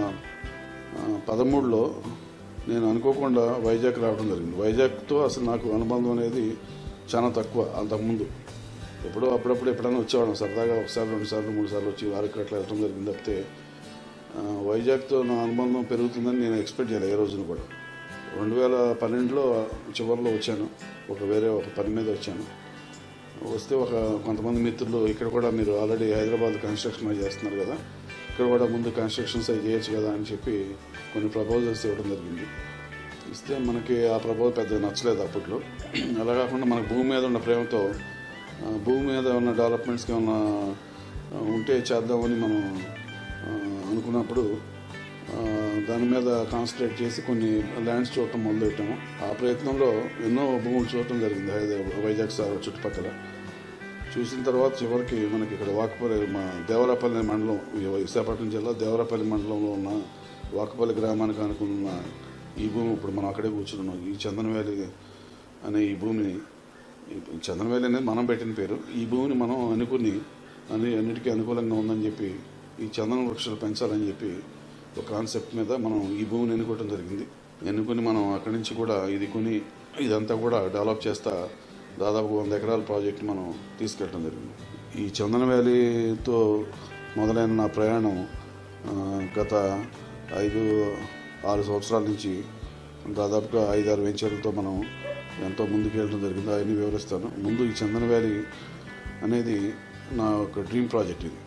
ఆ, పదమూడులో నేను అనుకోకుండా వైజాగ్ రావడం జరిగింది వైజాగ్తో అసలు నాకు అనుబంధం అనేది చాలా తక్కువ అంతకుముందు ఎప్పుడో అప్పుడప్పుడు ఎప్పుడైనా వచ్చేవాళ్ళం సరదాగా ఒకసారి రెండు సార్లు మూడు సార్లు వచ్చి వారికి అట్లా వెళ్ళడం జరిగింది తప్పితే ఆ, వైజాగ్తో నా అనుబంధం పెరుగుతుందని నేను ఎక్స్పెక్ట్ చేయలేదు ఏ రోజున కూడా రెండు వేల పన్నెండులో చివరిలో వచ్చాను ఒక వేరే ఒక పని మీద వచ్చాను వస్తే ఒక కొంతమంది మిత్రులు ఇక్కడ కూడా మీరు ఆల్రెడీ హైదరాబాద్ కన్స్ట్రక్షన్ అవి చేస్తున్నారు కదా ఇక్కడ కూడా ముందు కన్స్ట్రక్షన్స్ అవి చేయొచ్చు కదా అని చెప్పి కొన్ని ప్రపోజల్స్ ఇవ్వడం జరిగింది ఇస్తే మనకి ఆ ప్రపోజల్ పెద్దగా నచ్చలేదు అప్పట్లో అలా కాకుండా మనకు భూమి మీద ఉన్న ప్రేమతో ఆ, భూమి మీద ఉన్న డెవలప్మెంట్స్కి ఏమన్నా ఆ, ఉంటే చేద్దామని మనం ఆ, అనుకున్నప్పుడు ఆ, దాని మీద కాన్సన్ట్రేట్ చేసి కొన్ని ల్యాండ్స్ చూడటం మొదలుపెట్టాము ఆ ప్రయత్నంలో ఎన్నో భూములు చూడటం జరిగింది హైదరాబాద్ వైజాగ్ సార్ చుట్టుపక్కల చూసిన తర్వాత చివరికి మనకి ఇక్కడ వాకపల్లి మా దేవరాపల్లి మండలం ఈ విశాఖపట్నం జిల్లా దేవరాపల్లి మండలంలో ఉన్న వాకపల్లి గ్రామానికి అనుకున్న ఈ భూమి ఇప్పుడు మనం అక్కడే కూర్చున్నాం ఈ చందనవేలి అనే ఈ భూమిని ఈ చంద్రవేలి అనేది మనం పెట్టిన పేరు ఈ భూమిని మనం అనుకుని అన్ని అన్నిటికీ అనుకూలంగా ఉందని చెప్పి ఈ చందన వృక్షాలు పెంచాలని చెప్పి ఒక కాన్సెప్ట్ మీద మనం ఈ భూమిని ఎన్నుకోవడం జరిగింది ఎన్నుకుని మనం అక్కడి నుంచి కూడా ఇది కొని ఇదంతా కూడా డెవలప్ చేస్తా దాదాపు వంద ఎకరాల ప్రాజెక్ట్ మనం తీసుకెళ్ళడం జరిగింది ఈ చందన వ్యాలీతో మొదలైన నా ప్రయాణం ఆ, గత ఐదు ఆరు సంవత్సరాల నుంచి దాదాపుగా ఐదు ఆరు వెంచర్లతో మనం ఎంతో ముందుకు వెళ్ళడం జరిగింది అవన్నీ వివరిస్తాను ముందు ఈ చందన వ్యాలీ అనేది నా ఒక డ్రీమ్ ప్రాజెక్ట్ ఇది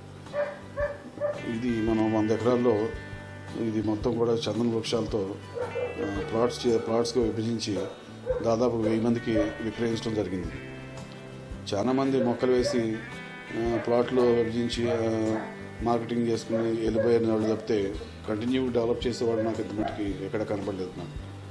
ఇది మనం వంద ఎకరాల్లో ఇది మొత్తం కూడా చందన వృక్షాలతో ఆ, ప్లాట్స్ చే- ప్లాట్స్గా విభజించి దాదాపు వెయ్యి మందికి విక్రయించడం జరిగింది చాలామంది మొక్కలు వేసి ఆ, ప్లాట్లు విభజించి ఆ, మార్కెటింగ్ చేసుకుని వెళ్ళిపోయిన వాళ్ళు తప్పితే కంటిన్యూ డెవలప్ చేసేవాడు నాకు ఇంత మటుకి ఎక్కడ కనపడలేదు నాకు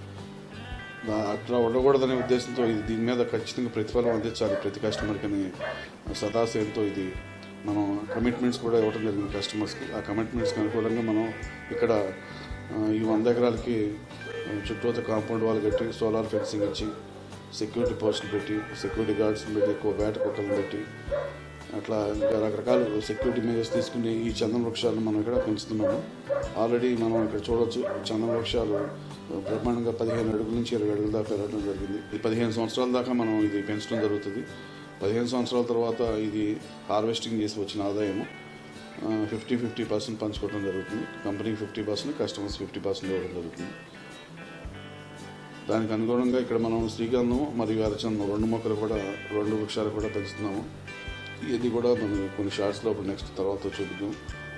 నా- అట్లా ఉండకూడదనే ఉద్దేశంతో ఇది దీని మీద ఖచ్చితంగా ప్రతిఫలం అందించాలి ప్రతి కస్టమర్కి అని సదాశయంతో ఇది మనం కమిట్మెంట్స్ కూడా ఇవ్వడం జరిగింది కస్టమర్స్కి ఆ కమిట్మెంట్స్కి అనుకూలంగా మనం ఇక్కడ ఆ, ఈ వంద ఎకరాలకి ఆ, చుట్టూత కాంపౌండ్ వాళ్ళు కట్టి సోలార్ ఫెన్సింగ్ ఇచ్చి సెక్యూరిటీ పోస్టులు పెట్టి సెక్యూరిటీ గార్డ్స్ని పెట్టి ఎక్కువ వేట కుక్కలను పెట్టి అట్లా ఇంకా రకరకాల సెక్యూరిటీ మెజర్స్ తీసుకుని ఈ చందన వృక్షాలను మనం ఇక్కడ పెంచుతున్నాము ఆల్రెడీ మనం ఇక్కడ చూడొచ్చు చందన వృక్షాలు బ్రహ్మాండంగా పదిహేను అడుగుల నుంచి ఇరవై అడుగుల దాకా పెరగడం జరిగింది ఈ పదిహేను సంవత్సరాల దాకా మనం ఇది పెంచడం జరుగుతుంది పదిహేను సంవత్సరాల తర్వాత ఇది హార్వెస్టింగ్ చేసి వచ్చిన ఆదాయము ఫిఫ్టీ ఫిఫ్టీ పర్సెంట్ పంచుకోవడం జరుగుతుంది కంపెనీకి fifty percent customers fifty percent ఇవ్వడం జరుగుతుంది దానికి అనుగుణంగా ఇక్కడ మనం శ్రీగంధం మరియు అరచందం రెండు మొక్కలు కూడా రెండు వృక్షాలు కూడా పెంచుతున్నాము ఇది కూడా మనం కొన్ని షార్ట్స్లో ఇప్పుడు నెక్స్ట్ తర్వాత చూపిద్దాం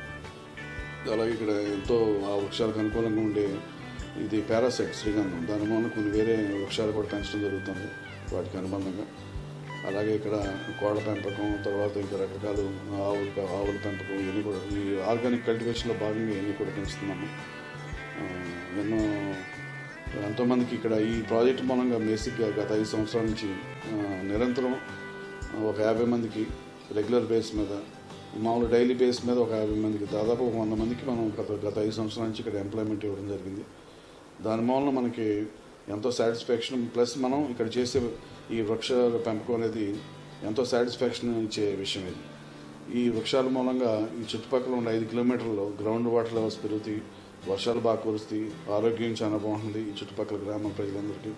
అలాగే ఇక్కడ ఎంతో ఆ వృక్షాలకు అనుకూలంగా ఉండే ఇది పారాసైట్ శ్రీగంధం దాని మూలన కొన్ని వేరే వృక్షాలు కూడా పెంచడం జరుగుతుంది వాటికి అనుబంధంగా అలాగే ఇక్కడ కోళ్ళ పెంపకం తర్వాత ఇంకా రకరకాల ఆవుల ఆవుల పెంపకం ఇవన్నీ కూడా ఈ ఆర్గానిక్ కల్టివేషన్లో భాగంగా ఇవన్నీ కూడా పెంచుతున్నాము ఆ, ఎన్నో ఎంతోమందికి ఇక్కడ ఈ ప్రాజెక్ట్ మూలంగా బేసిక్గా గత ఐదు సంవత్సరాల నుంచి ఆ, నిరంతరం ఒక యాభై మందికి రెగ్యులర్ బేస్ మీద మామూలు డైలీ బేస్ మీద ఒక యాభై మందికి దాదాపు ఒక వంద మందికి మనం గత గత ఐదు సంవత్సరాల నుంచి ఇక్కడ ఎంప్లాయ్మెంట్ ఇవ్వడం జరిగింది దాని మూలన మనకి ఎంతో సాటిస్ఫాక్షన్ ప్లస్ మనం ఇక్కడ చేసే ఈ వృక్ష పెంపకం అనేది ఎంతో సాటిస్ఫాక్షన్ ఇచ్చే విషయం ఇది ఈ వృక్షాల మూలంగా ఈ చుట్టుపక్కల ఉన్న ఐదు కిలోమీటర్లలో గ్రౌండ్ వాటర్ లెవెల్స్ పెరుగుతాయి వర్షాలు బాగా కురుస్తాయి ఆరోగ్యం చాలా బాగుంటుంది ఈ చుట్టుపక్కల గ్రామ ప్రజలందరికీ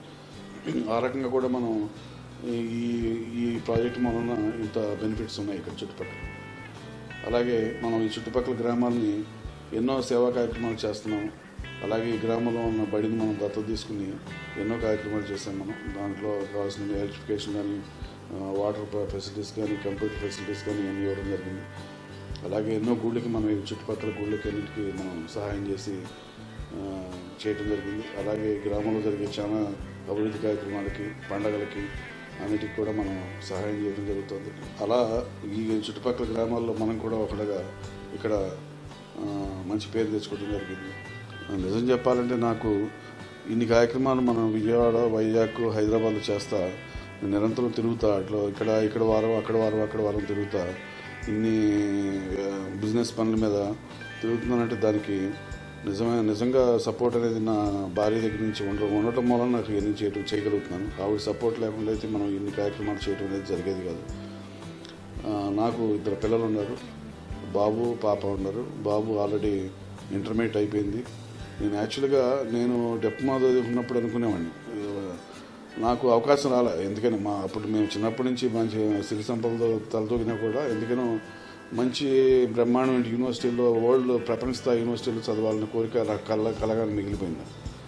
ఆ రకంగా కూడా మనం ఈ ఈ- ఈ ప్రాజెక్ట్ మూలన ఇంత బెనిఫిట్స్ ఉన్నాయి ఇక్కడ చుట్టుపక్కల అలాగే మనం ఈ చుట్టుపక్కల గ్రామాలని ఎన్నో సేవా కార్యక్రమాలు చేస్తున్నాం అలాగే ఈ గ్రామంలో ఉన్న బడిని మనం దత్తత తీసుకుని ఎన్నో కార్యక్రమాలు చేసాం మనం దాంట్లో కావాల్సిన ఎలక్ట్రిఫికేషన్ కానీ వాటర్ ఫెసిలిటీస్ కానీ కంప్యూటర్ ఫెసిలిటీస్ కానీ ఇవన్నీ ఇవ్వడం జరిగింది అలాగే ఎన్నో గుళ్ళకి మనం ఈ చుట్టుపక్కల గుళ్ళకి అన్నింటికి మనం సహాయం చేసి ఆ, చేయటం జరిగింది అలాగే ఈ గ్రామంలో జరిగే చాలా అభివృద్ధి కార్యక్రమాలకి పండగలకి అన్నిటికి కూడా మనం సహాయం చేయడం జరుగుతుంది అలా ఈ చుట్టుపక్కల గ్రామాల్లో మనం కూడా ఒకటిగా ఇక్కడ ఆ, మంచి పేరు తెచ్చుకోవడం జరిగింది ఆ, నిజం చెప్పాలంటే నాకు ఇన్ని కార్యక్రమాలు మనం విజయవాడ వైజాగ్ హైదరాబాద్లో చేస్తా నేను నిరంతరం తిరుగుతా అట్లా ఇక్కడ ఇక్కడ వారం అక్కడ వారం అక్కడ వారం తిరుగుతా ఇన్ని ఆ, బిజినెస్ పనుల మీద తిరుగుతున్నానంటే దానికి నిజమైన నిజంగా సపోర్ట్ అనేది నా భార్య దగ్గర నుంచి ఉండ ఉండటం వలన నాకు ఇవన్నీ చేయడం చేయగలుగుతున్నాను ఆవిడ సపోర్ట్ లేకుండా అయితే మనం ఇన్ని కార్యక్రమాలు చేయడం అనేది జరిగేది కాదు ఆ, నాకు ఇద్దరు పిల్లలు ఉన్నారు బాబు పాప ఉన్నారు బాబు ఆల్రెడీ ఇంటర్మీడియట్ అయిపోయింది నేను యాక్చువల్గా నేను డిప్లొమా చదువుకున్నప్పుడు అనుకునేవాడిని ఆ, నాకు అవకాశం రాలే ఎందుకని మా అప్పుడు మేము చిన్నప్పటి నుంచి మంచి సిరి సంపదతో తలతూగినా కూడా ఎందుకనో మంచి బ్రహ్మాండమైన యూనివర్సిటీలో వరల్డ్ ప్రపంచ స్థాయి యూనివర్సిటీలో చదవాలన్న కోరిక నా కళ్ళ కలగానే మిగిలిపోయింది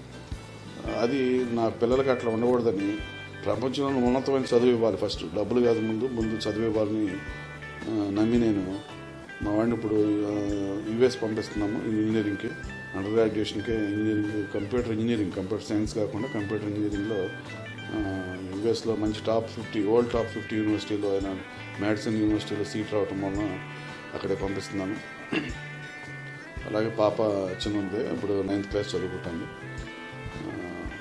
అది నా పిల్లలకి అట్లా ఉండకూడదని ప్రపంచంలో ఉన్నతమైన చదువు ఇవ్వాలి ఫస్ట్ డబ్బులు కాదు ముందు ముందు చదువు ఇవ్వాలని ఆ, నమ్మి నేను మా వాడిని ఇప్పుడు యుఎస్ పంపిస్తున్నాము ఇంజనీరింగ్కి అండర్ గ్రాడ్యుయేషన్కి engineering computer engineering computer science కాకుండా కంప్యూటర్ ఇంజనీరింగ్లో యుఎస్లో మంచి top fifty world top fifty యూనివర్సిటీలో ఆయన మ్యాడిసన్ యూనివర్సిటీలో సీట్ రావటం వలన అక్కడే పంపిస్తున్నాను అలాగే పాప చిన్న ఉంది ఇప్పుడు నైన్త్ క్లాస్ చదువుకుంటాను ఆ,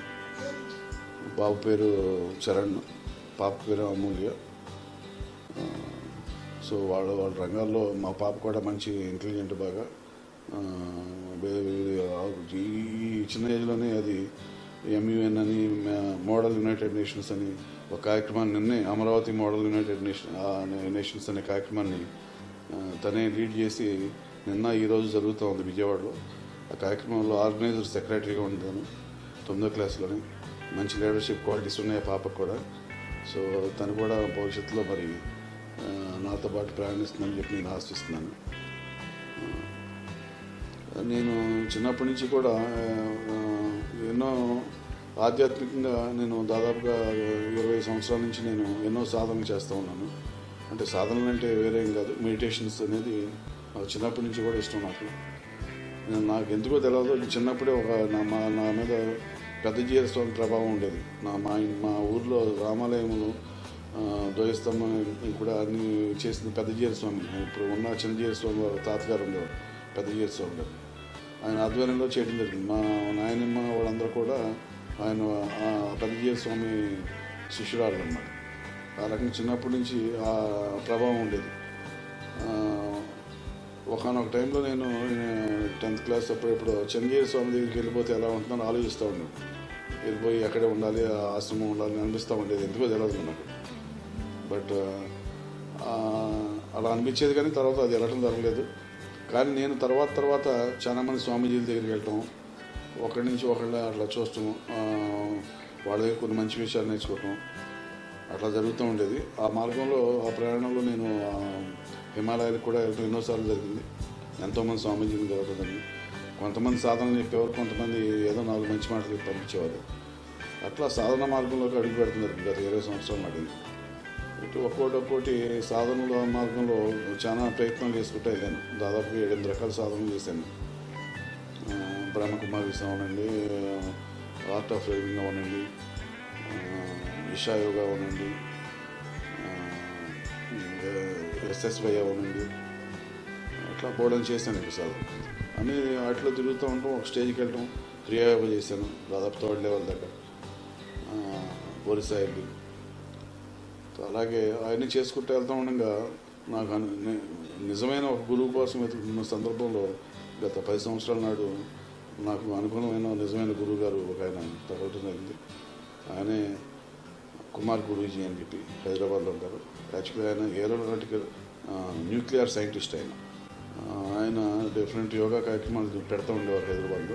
బాబు పేరు చరణ్ పాప పేరు అమూల్య ఆ, సో వాళ్ళ వాళ్ళ రంగాల్లో మా పాప కూడా మంచి ఇంటెలిజెంట్ బాగా ఆ, వే- వే- ఈ ఈ చిన్న ఏజ్లోనే అది ఎంయుఎన్ అని మ- మోడల్ యునైటెడ్ నేషన్స్ అని ఒక కార్యక్రమాన్ని నిన్నే అమరావతి మోడల్ యునైటెడ్ నేషన్ ఆ నేషన్స్ అనే కార్యక్రమాన్ని ఆ, తనే లీడ్ చేసి నిన్న ఈరోజు జరుగుతూ ఉంది విజయవాడలో ఆ కార్యక్రమంలో ఆర్గనైజర్ సెక్రటరీగా ఉంటాను తొమ్మిదో క్లాస్లోనే మంచి లీడర్షిప్ క్వాలిటీస్ ఉన్నాయి ఆ పాపకు కూడా సో తను కూడా భవిష్యత్తులో మరి ఆ, నాతో పాటు ప్రయాణిస్తుందని చెప్పి నేను ఆశిస్తున్నాను నేను చిన్నప్పటి నుంచి కూడా ఆ, ఎన్నో ఆధ్యాత్మికంగా నేను దాదాపుగా ఇరవై సంవత్సరాల నుంచి నేను ఎన్నో సాధనలు చేస్తూ ఉన్నాను అంటే సాధనలు అంటే వేరే ఏం కాదు మెడిటేషన్స్ అనేది నాకు చిన్నప్పటి నుంచి కూడా ఇష్టం నాకు నేను నాకు ఎందుకో తెలియదు చిన్నప్పుడే ఒక నా మా నా మీద పెద్ద జీర స్వామి ప్రభావం ఉండేది నా మా ఇన్- మా ఊర్లో రామాలయములు ఆ, ధ్వజస్తంభం కూడా అన్ని చేసిన పెద్ద జీర స్వామి ఇప్పుడు ఉన్న చిన్న జీర స్వామి వారు తాతగారు ఉండేవారు పెద్ద జీర స్వామి గారు ఆయన ఆధ్వర్యంలో చేయడం జరిగింది మా నాయనమ్మ వాళ్ళందరూ కూడా ఆయన ఆ పెద్ద జీర స్వామి శిష్యురాలు అన్నమాట ఆ రకంగా చిన్నప్పటి నుంచి ఆ ప్రభావం ఉండేది ఒకనొక టైంలో నేను టెన్త్ క్లాస్ అప్పుడు ఇప్పుడు చంద్రగిరి స్వామి దగ్గరికి వెళ్ళిపోతే ఎలా ఉంటుందని ఆలోచిస్తూ ఉన్నాను వెళ్ళిపోయి ఎక్కడే ఉండాలి ఆ ఆశ్రమం ఉండాలి అని అనిపిస్తూ ఉండేది ఎందుకో తెలియదు నాకు బట్ ఆ, అలా అనిపించేది కానీ తర్వాత అది వెళ్ళటం జరగలేదు కానీ నేను తర్వాత తర్వాత చాలా మంది స్వామీజీల దగ్గరికి వెళ్ళటం ఒకరి నుంచి ఒకళ్ళ అట్లా చూడటం ఆ, వాళ్ళ దగ్గర కొన్ని మంచి విషయాలు నేర్చుకోవటం అట్లా జరుగుతూ ఉండేది ఆ మార్గంలో ఆ ప్రయాణంలో నేను ఆ, హిమాలయాలకు కూడా వెళ్ళడం ఎన్నోసార్లు జరిగింది ఎంతోమంది స్వామీజీని కలవడం జరిగింది కొంతమంది సాధన చెప్పేవారు కొంతమంది ఏదో నాలుగు మంచి మాటలు చెప్పి పంపించేవారు అట్లా సాధన మార్గంలోకి అడుగు పెడుతున్నారు గత ఇరవై సంవత్సరాలు అడిగింది ఇటు ఒక్కోటి ఒక్కోటి సాధనల మార్గంలో చాలా ప్రయత్నం చేసుకుంటూ వెళ్ళాను దాదాపు ఏడెనిమిది రకాల సాధనలు చేశాను ఆ, బ్రహ్మకుమారి అవనండి ఆర్ట్ ఆఫ్ లివింగ్ అవనండి ఆ, ఇషా యోగా అవనండి ఎస్ఎస్వై అవనండి అట్లా బోర్డని చేశాను ఇప్పుడు సార్ అని వాటిలో తిరుగుతూ ఉంటాం ఒక స్టేజ్కి వెళ్ళటం క్రియాయోగ చేశాను దాదాపు థర్డ్ లెవెల్ దాకా ఆ, ఒరిస్సా వెళ్ళి అలాగే అవన్నీ చేసుకుంటూ వెళ్తూ ఉండగా నాకు అను- ని- నిజమైన ఒక గురువు కోసం వెతుకుతున్న సందర్భంలో గత పది సంవత్సరాల నాడు నాకు అనుగుణమైన నిజమైన గురువు గారు ఒక ఆయన తగలటం జరిగింది ఆయనే కుమార్ గురూజీ అని చెప్పి హైదరాబాద్లో ఉంటారు యాక్చువల్లీ ఆయన ఏరోనాటికల్ న్యూక్లియర్ సైంటిస్ట్ ఆయన ఆ, ఆయన డిఫరెంట్ యోగా కార్యక్రమాలు పెడతా ఉండేవారు హైదరాబాద్లో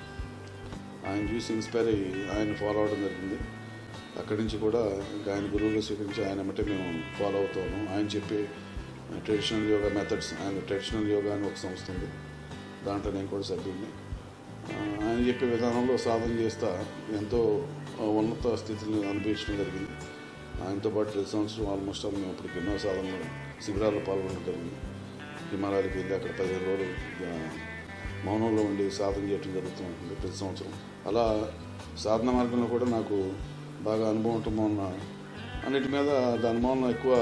ఆయన చూసి ఇన్స్పైర్ అయ్యి ఆయన ఫాలో అవడం జరిగింది అక్కడి నుంచి కూడా ఇంకా ఆయన గురువుగా స్వీకరించి ఆయన మట్టి మేము ఫాలో అవుతాము ఆయన చెప్పే ట్రెడిషనల్ యోగా మెథడ్స్ ఆయన ట్రెడిషనల్ యోగా అని ఒక సంస్థ ఉంది దాంట్లో నేను కూడా సభ్యుడిని ఆ, ఆయన చెప్పే విధానంలో సాధన చేస్తా ఎంతో ఆ, ఉన్నత స్థితిని అనుభవించడం జరిగింది ఆయనతో పాటు ప్రతి సంవత్సరం ఆల్మోస్ట్ ఆల్ మేము ఇప్పటికి ఎన్నో సాధనలు శిబిరాల్లో పాల్గొనడం జరిగింది హిమాలయాలకు వెళ్ళి అక్కడ పదిహేను రోజులు ఆ, మౌనంలో ఉండి సాధన చేయడం జరుగుతూ ఉంటుంది ప్రతి సంవత్సరం అలా సాధన మార్గంలో కూడా నాకు బాగా అనుభవం ఉండటం వలన అన్నిటి మీద దాని మూలన ఎక్కువ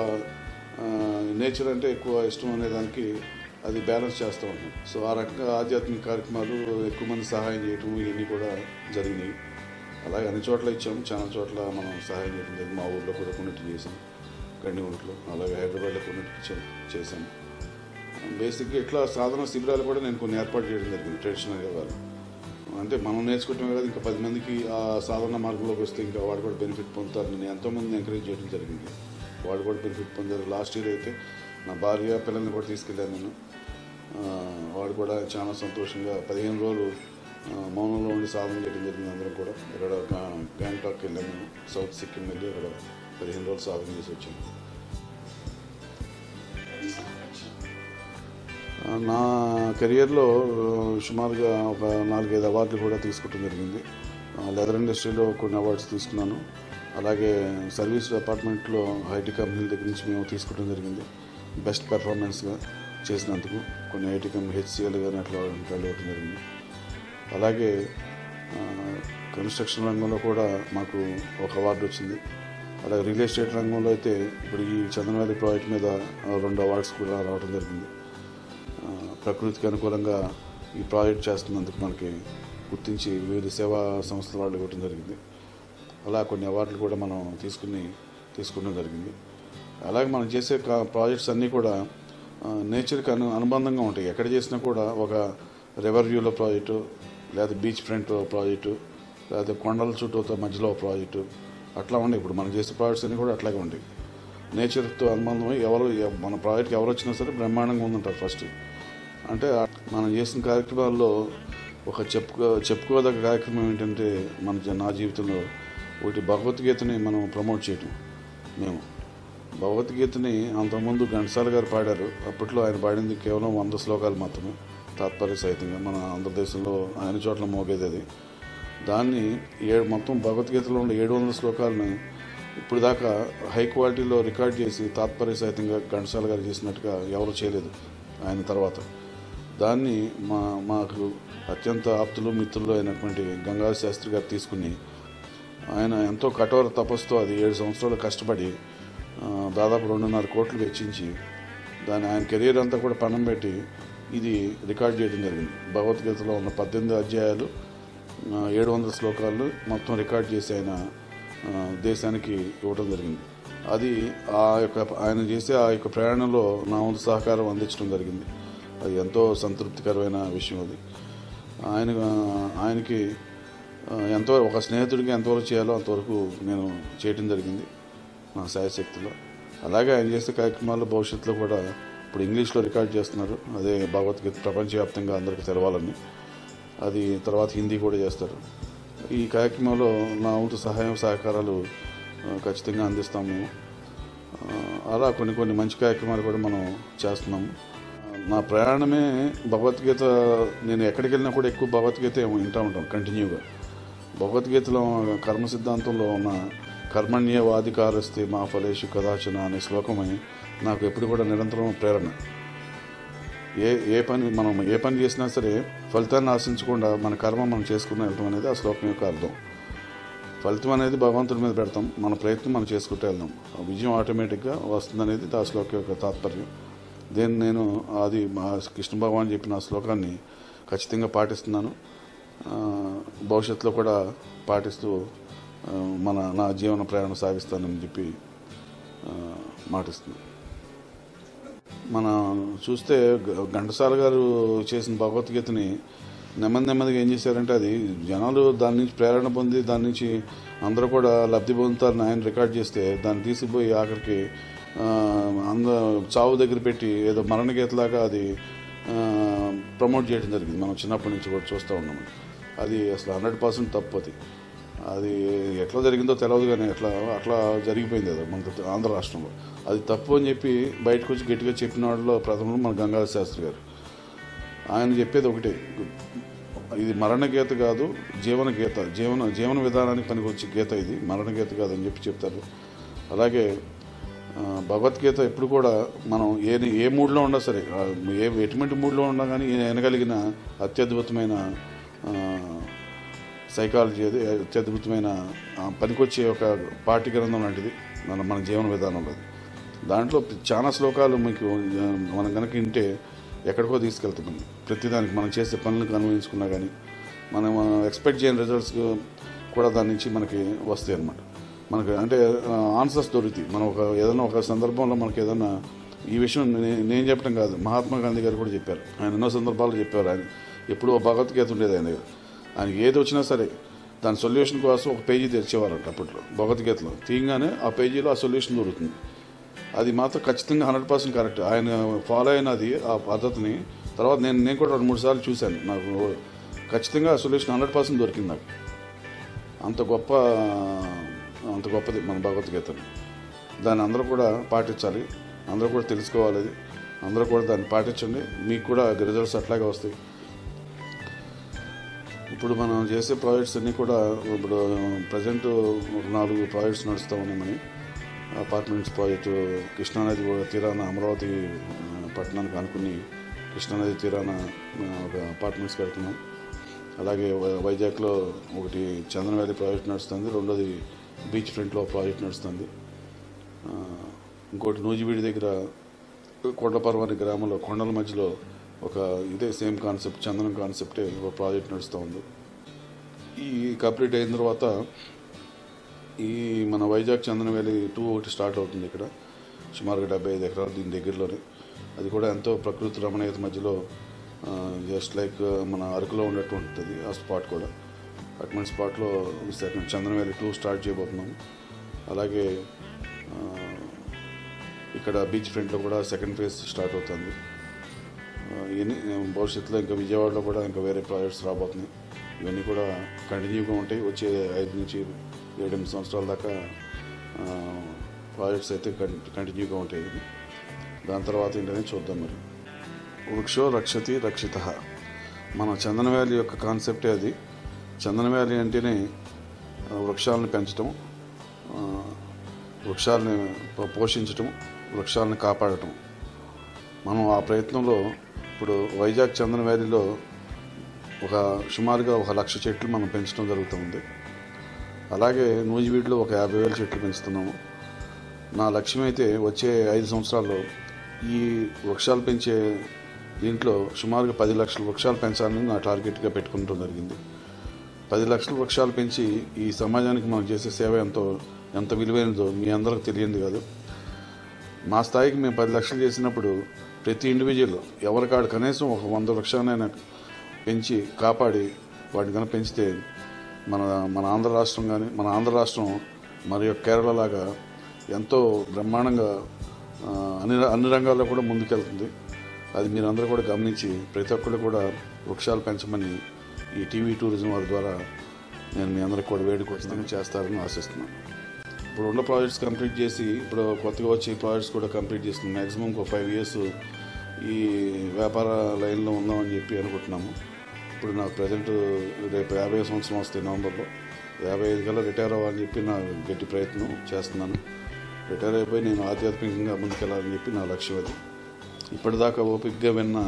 నేచర్ అంటే ఎక్కువ ఇష్టం అనే దానికి అది బ్యాలెన్స్ చేస్తూ ఉంటాం సో ఆ రకంగా ఆధ్యాత్మిక కార్యక్రమాలు ఎక్కువ మంది సహాయం చేయటం ఇవన్నీ కూడా జరిగినాయి అలాగే అన్ని చోట్ల ఇచ్చాము చాలా చోట్ల మనం సహాయం చేయడం జరిగింది మా ఊర్లో కూడా కొన్నిటి చేసాం గండిగుంట్లో అలాగే హైదరాబాద్లో కొన్నిటికి చే- చేశాం బేసిక్గా ఇట్లా సాధన శిబిరాలు కూడా నేను కొన్ని ఏర్పాటు చేయడం జరిగింది ట్రెడిషనల్ యోగాలు అంటే మనం నేర్చుకోవటమే కాదు ఇంకా పది మందికి ఆ సాధన మార్గంలోకి వస్తే ఇంకా వాడు కూడా బెనిఫిట్ పొందుతారు నేను ఎంతోమందిని ఎంకరేజ్ చేయడం జరిగింది వాడు కూడా బెనిఫిట్ పొందారు లాస్ట్ ఇయర్ అయితే నా భార్య పిల్లల్ని కూడా తీసుకెళ్ళాను నేను ఆ, వాడు కూడా చాలా సంతోషంగా పదిహేను రోజులు ఆ, మౌనంలో ఉండి సాధన చేయడం జరిగింది అందరం కూడా ఇక్కడ గా- గ్యాంగ్టాక్ వెళ్ళాము మేము సౌత్ సిక్కిం వెళ్ళి అక్కడ పదిహేను రోజులు సాధన చేసి వచ్చాము నా కెరియర్లో సుమారుగా ఒక నాలుగైదు అవార్డులు కూడా తీసుకోవడం జరిగింది లెదర్ ఇండస్ట్రీలో కొన్ని అవార్డ్స్ తీసుకున్నాను అలాగే సర్వీస్ డిపార్ట్మెంట్లో ఐటీ కంపెనీల దగ్గర నుంచి మేము తీసుకోవడం జరిగింది బెస్ట్ పెర్ఫార్మెన్స్గా చేసినందుకు కొన్ని ఐటీ కంపెనీ హెచ్సిఎల్ కానీ అట్లా వెళ్ళవటం జరిగింది అలాగే ఆ, కన్స్ట్రక్షన్ రంగంలో కూడా మాకు ఒక అవార్డు వచ్చింది అలాగే రియల్ ఎస్టేట్ రంగంలో అయితే ఇప్పుడు ఈ చందనవేలి ప్రాజెక్ట్ మీద ఆ, రెండు అవార్డ్స్ కూడా రావడం జరిగింది ఆ, ప్రకృతికి అనుకూలంగా ఈ ప్రాజెక్ట్ చేస్తున్నందుకు మనకి గుర్తించి వివిధ సేవా సంస్థల వాళ్ళు ఇవ్వడం జరిగింది అలా కొన్ని అవార్డులు కూడా మనం తీసుకుని తీసుకోవడం జరిగింది అలాగే మనం చేసే కా- ప్రాజెక్ట్స్ అన్నీ కూడా ఆ, నేచర్కి అను అనుబంధంగా ఉంటాయి ఎక్కడ చేసినా కూడా ఒక రివర్ వ్యూలో ప్రాజెక్టు లేదా బీచ్ ఫ్రంట్ ప్రాజెక్టు లేదా కొండల చుట్టూతో మధ్యలో ఒక ప్రాజెక్టు అట్లా ఉండే ఇప్పుడు మనం చేసే ప్రాజెక్ట్స్ అన్నీ కూడా అట్లాగే ఉంటాయి నేచర్తో అనుబంధం ఎవరు ఎవ- మన ప్రాజెక్ట్కి ఎవరు వచ్చినా సరే బ్రహ్మాండంగా ఉందంటారు ఫస్ట్ అంటే ఆ- మనం చేసిన కార్యక్రమాల్లో ఒక చెప్పుకో చెప్పుకోదగ్గ కార్యక్రమం ఏంటంటే మన జ- నా జీవితంలో ఒకటి భగవద్గీతని మనం ప్రమోట్ చేయటం మేము భగవద్గీతని అంతకుముందు ఘంటసాల గారు పాడారు అప్పట్లో ఆయన పాడింది కేవలం వంద శ్లోకాలు మాత్రమే తాత్పర్య సహితంగా మన ఆంధ్రదేశంలో ఆయన చోట్ల మోగేది అది దాన్ని ఏడు మొత్తం భగవద్గీతలో ఉన్న ఏడు వందల శ్లోకాలను ఇప్పుడు దాకా హై క్వాలిటీలో రికార్డ్ చేసి తాత్పర్య సహితంగా ఘంటసాల గారు చేసినట్టుగా ఎవరు చేయలేదు ఆయన తర్వాత దాన్ని మా మాకు అత్యంత ఆప్తులు మిత్రులు అయినటువంటి గంగా శాస్త్రి గారు తీసుకుని ఆయన ఎంతో కఠోర తపస్సుతో అది ఏడు సంవత్సరాలు కష్టపడి ఆ, దాదాపు రెండున్నర కోట్లు వెచ్చించి దాన్ని ఆయన కెరీర్ అంతా కూడా పణం పెట్టి ఇది రికార్డ్ చేయడం జరిగింది భగవద్గీతలో ఉన్న పద్దెనిమిది అధ్యాయాలు ఏడు వందల శ్లోకాలు మొత్తం రికార్డ్ చేసి ఆయన ఆ, దేశానికి ఇవ్వడం జరిగింది అది ఆ యొక్క ఆయన చేసే ఆ యొక్క ప్రయాణంలో నా వంతు సహకారం అందించడం జరిగింది అది ఎంతో సంతృప్తికరమైన విషయం అది ఆయన ఆయనకి ఆ, ఎంతో ఒక స్నేహితుడికి ఎంతవరకు చేయాలో అంతవరకు నేను చేయటం జరిగింది నా శాయశక్తిలో అలాగే ఆయన చేసే కార్యక్రమాలు భవిష్యత్తులో కూడా ఇప్పుడు ఇంగ్లీష్లో రికార్డ్ చేస్తున్నారు అదే భగవద్గీత ప్రపంచవ్యాప్తంగా అందరికీ తెలవాలని అది తర్వాత హిందీ కూడా చేస్తారు ఈ కార్యక్రమంలో నా వంతు సహాయం సహకారాలు ఆ, ఖచ్చితంగా అందిస్తాము మేము ఆ, అలా కొన్ని కొన్ని మంచి కార్యక్రమాలు కూడా మనం చేస్తున్నాము ఆ, నా ప్రయాణమే భగవద్గీత నేను ఎక్కడికి వెళ్ళినా కూడా ఎక్కువ భగవద్గీత వింటూ ఉంటాను కంటిన్యూగా భగవద్గీతలో కర్మ సిద్ధాంతంలో ఉన్న కర్మణ్యవాధికారస్తే మా ఫలేషు కదాచన అనే శ్లోకమే నాకు ఎప్పుడు కూడా నిరంతరం ప్రేరణ ఏ ఏ పని మనం ఏ పని చేసినా సరే ఫలితాన్ని ఆశించకుండా మన కర్మ మనం చేసుకుని వెళ్ళటం అనేది ఆ శ్లోకం యొక్క అర్థం ఫలితం అనేది భగవంతుడి మీద పెడతాం మన ప్రయత్నం మనం చేసుకుంటూ వెళ్దాం ఆ విజయం ఆటోమేటిక్గా వస్తుందనేది ఆ శ్లోకం యొక్క తాత్పర్యం దేన్ని నేను అది మా కృష్ణ భగవాన్ చెప్పిన ఆ శ్లోకాన్ని ఖచ్చితంగా పాటిస్తున్నాను ఆ, భవిష్యత్తులో కూడా పాటిస్తూ ఆ, మన నా జీవన ప్రయాణం సాగిస్తానని చెప్పి ఆ, మాటిస్తున్నాను మన చూస్తే గ- ఘంటసాల గారు చేసిన భగవద్గీతని నెమ్మది నెమ్మదిగా ఏం చేశారంటే అది జనాలు దాని నుంచి ప్రేరణ పొంది దాని నుంచి అందరూ కూడా లబ్ధి పొందుతారని ఆయన రికార్డ్ చేస్తే దాన్ని తీసుకుపోయి ఆఖరికి ఆ, అంద చావు దగ్గర పెట్టి ఏదో మరణగీతలాగా అది ఆ, ప్రమోట్ చేయడం జరిగింది మనం చిన్నప్పటి నుంచి కూడా చూస్తూ ఉన్నాము అది అసలు హండ్రెడ్ పర్సెంట్ తప్పు అది అది ఎట్లా జరిగిందో తెలియదు కానీ ఎట్లా అట్లా జరిగిపోయింది అది మన ఆంధ్ర రాష్ట్రంలో అది తప్పు అని చెప్పి బయటకు వచ్చి గట్టిగా చెప్పిన వాళ్ళలో ప్రథముడు మన గంగాధర శాస్త్రి గారు ఆయన చెప్పేది ఒకటే ఇది మరణ గీత కాదు జీవన గీత జీవన జీవన విధానానికి పనికొచ్చే గీత ఇది మరణ గీత కాదు అని చెప్పి చెప్తారు అలాగే ఆ, భగవద్గీత ఎప్పుడు కూడా మనం ఏ ఏ మూడ్లో ఉన్నా సరే ఆ, ఏ ఎటువంటి మూడ్లో ఉన్నా కానీ ఈయన వినగలిగిన అత్యద్భుతమైన ఆ, సైకాలజీ అది అత్యద్భుతమైన ఆ, పనికొచ్చే ఒక పాఠ్య గ్రంథం లాంటిది మన మన జీవన విధానంలో అది. దాంట్లో చాలా శ్లోకాలు మీకు ఆ, మనం కనుక వింటే ఎక్కడికో తీసుకెళ్తాం ప్రతిదానికి మనం చేసే పనులకు అన్వయించుకున్నా కానీ మనం ఎక్స్పెక్ట్ చేయని రిజల్ట్స్ కూడా దాని నుంచి మనకి వస్తాయి అన్నమాట మనకి అంటే ఆన్సర్స్ దొరుకుతాయి మనం ఒక ఏదైనా ఒక సందర్భంలో మనకి ఏదైనా ఈ విషయం నే- నేను చెప్పడం కాదు మహాత్మా గాంధీ గారు కూడా చెప్పారు ఆయన ఎన్నో సందర్భాలు చెప్పారు ఆయన ఎప్పుడూ భగవద్గీత ఉండేది ఆయన దగ్గర ఆయనకి ఏది వచ్చినా సరే దాని సొల్యూషన్ కోసం ఒక పేజీ తెచ్చేవారంట అప్పట్లో భగవద్గీతలో తీయగానే ఆ పేజీలో ఆ సొల్యూషన్ దొరుకుతుంది అది మాత్రం ఖచ్చితంగా హండ్రెడ్ పర్సెంట్ కరెక్ట్ ఆయన ఫాలో అయినది ఆ పద్ధతిని తర్వాత నేను నేను కూడా రెండు మూడు సార్లు చూశాను నాకు ఖచ్చితంగా ఆ సొల్యూషన్ హండ్రెడ్ పర్సెంట్ దొరికింది నాకు అంత గొప్ప అంత గొప్పది మన భగవద్గీతని దాన్ని అందరూ కూడా పాటించాలి అందరూ కూడా తెలుసుకోవాలి అది అందరూ కూడా దాన్ని పాటించండి మీకు కూడా రిజల్ట్స్ అట్లాగే వస్తాయి ఇప్పుడు మనం చేసే ప్రాజెక్ట్స్ అన్నీ కూడా ఇప్పుడు ప్రజెంట్ ఒక నాలుగు ప్రాజెక్ట్స్ నడుస్తూ ఉన్నాయి మనకి అపార్ట్మెంట్స్ ప్రాజెక్టు కృష్ణానది కూడా తీరాన అమరావతి ఆ, పట్టణానికి అనుకుని కృష్ణానది తీరాన ఆ, ఒక అపార్ట్మెంట్స్ కడుతున్నాం అలాగే వై- వైజాగ్లో ఒకటి చందన వ్యాలీ ప్రాజెక్ట్ నడుస్తుంది రెండోది బీచ్ ఫ్రంట్లో ప్రాజెక్ట్ నడుస్తుంది ఆ, ఇంకోటి నూజివీడి దగ్గర కొండపర్వాని గ్రామంలో కొండల మధ్యలో ఒక ఇదే సేమ్ కాన్సెప్ట్ చందనం కాన్సెప్టే ఒక ప్రాజెక్ట్ నడుస్తూ ఉంది ఈ కంప్లీట్ అయిన తర్వాత ఈ మన వైజాగ్ చందన వ్యాలీ టూ ఒకటి స్టార్ట్ అవుతుంది ఇక్కడ సుమారుగా డెబ్బై ఐదు ఎకరాలు దీని దగ్గరలోనే అది కూడా ఎంతో ప్రకృతి రమణీయత మధ్యలో జస్ట్ లైక్ మన అరకులో ఉన్నట్టు ఉంటుంది ఆ స్పాట్ కూడా అక్మెంట్ స్పాట్లో సెకండ్ చంద్రవేలి టూ స్టార్ట్ చేయబోతున్నాం అలాగే ఆ, ఇక్కడ బీచ్ ఫ్రంట్లో కూడా సెకండ్ ఫేజ్ స్టార్ట్ అవుతుంది ఆ, ఇవన్నీ భవిష్యత్తులో ఇంకా విజయవాడలో కూడా ఇంకా వేరే ప్రాజెక్ట్స్ రాబోతున్నాయి ఇవన్నీ కూడా కంటిన్యూగా ఉంటాయి వచ్చే ఐదు నుంచి ఏడెనిమిది సంవత్సరాల దాకా ఆ, ప్రాజెక్ట్స్ అయితే కం- కంటిన్యూగా ఉంటాయి దాని తర్వాత ఏంటనే చూద్దాం మరి వృక్షో రక్షతి రక్షిత మన చందన వ్యాలీ యొక్క కాన్సెప్టే అది చందన వ్యాలీ అంటేనే ఆ, వృక్షాలను పెంచడం ఆ, వృక్షాలని పో- పోషించటం వృక్షాలను కాపాడటం మనం ఆ ప్రయత్నంలో ఇప్పుడు వైజాగ్ చందన వ్యాలీలో ఒక సుమారుగా ఒక లక్ష చెట్లు మనం పెంచడం జరుగుతుంది అలాగే నూజివీడులో ఒక యాభై వేల చెట్లు పెంచుతున్నాము నా లక్ష్యం అయితే వచ్చే ఐదు సంవత్సరాల్లో ఈ వృక్షాలు పెంచే దీంట్లో సుమారుగా పది లక్షల వృక్షాలు పెంచాలని నా టార్గెట్గా పెట్టుకుంటం జరిగింది పది లక్షల వృక్షాలు పెంచి ఈ సమాజానికి మనం చేసే సేవ ఎంతో ఎంత విలువైనదో మీ అందరికి తెలియంది కాదు మా స్థాయికి మేము పది లక్షలు చేసినప్పుడు ప్రతి ఇండివిజువల్ ఎవరికాడు కనీసం ఒక వంద వృక్షాలైనా పెంచి కాపాడి వాటిని కనుక పెంచితే మన మన ఆంధ్ర రాష్ట్రం కానీ మన ఆంధ్ర రాష్ట్రం మరియు కేరళ లాగా ఎంతో బ్రహ్మాండంగా ఆ, అన్ని అన్ని రంగాల్లో కూడా ముందుకెళ్తుంది అది మీరందరూ కూడా గమనించి ప్రతి ఒక్కళ్ళు కూడా వృక్షాలు పెంచమని ఈ టీవీ టూరిజం వారి ద్వారా నేను మీ అందరికి కూడా వేడుక ఖచ్చితంగా చేస్తారని ఆశిస్తున్నాను ఇప్పుడు ఉన్న ప్రాజెక్ట్స్ కంప్లీట్ చేసి ఇప్పుడు కొత్తగా వచ్చే ప్రాజెక్ట్స్ కూడా కంప్లీట్ చేస్తున్నాం మ్యాక్సిమం ఒక ఫైవ్ ఇయర్స్ ఈ వ్యాపార లైన్లో ఉందామని చెప్పి అనుకుంటున్నాము ఇప్పుడు నాకు ప్రజెంట్ రేపు యాభై సంవత్సరం వస్తాయి నవంబర్లో యాభై ఐదు కల్లా రిటైర్ అవ్వాలని చెప్పి నా గట్టి ప్రయత్నం చేస్తున్నాను రిటైర్ అయిపోయి నేను ఆధ్యాత్మికంగా ముందుకెళ్ళాలని చెప్పి నా లక్ష్యం అది ఇప్పటిదాకా ఓపికగా విన్న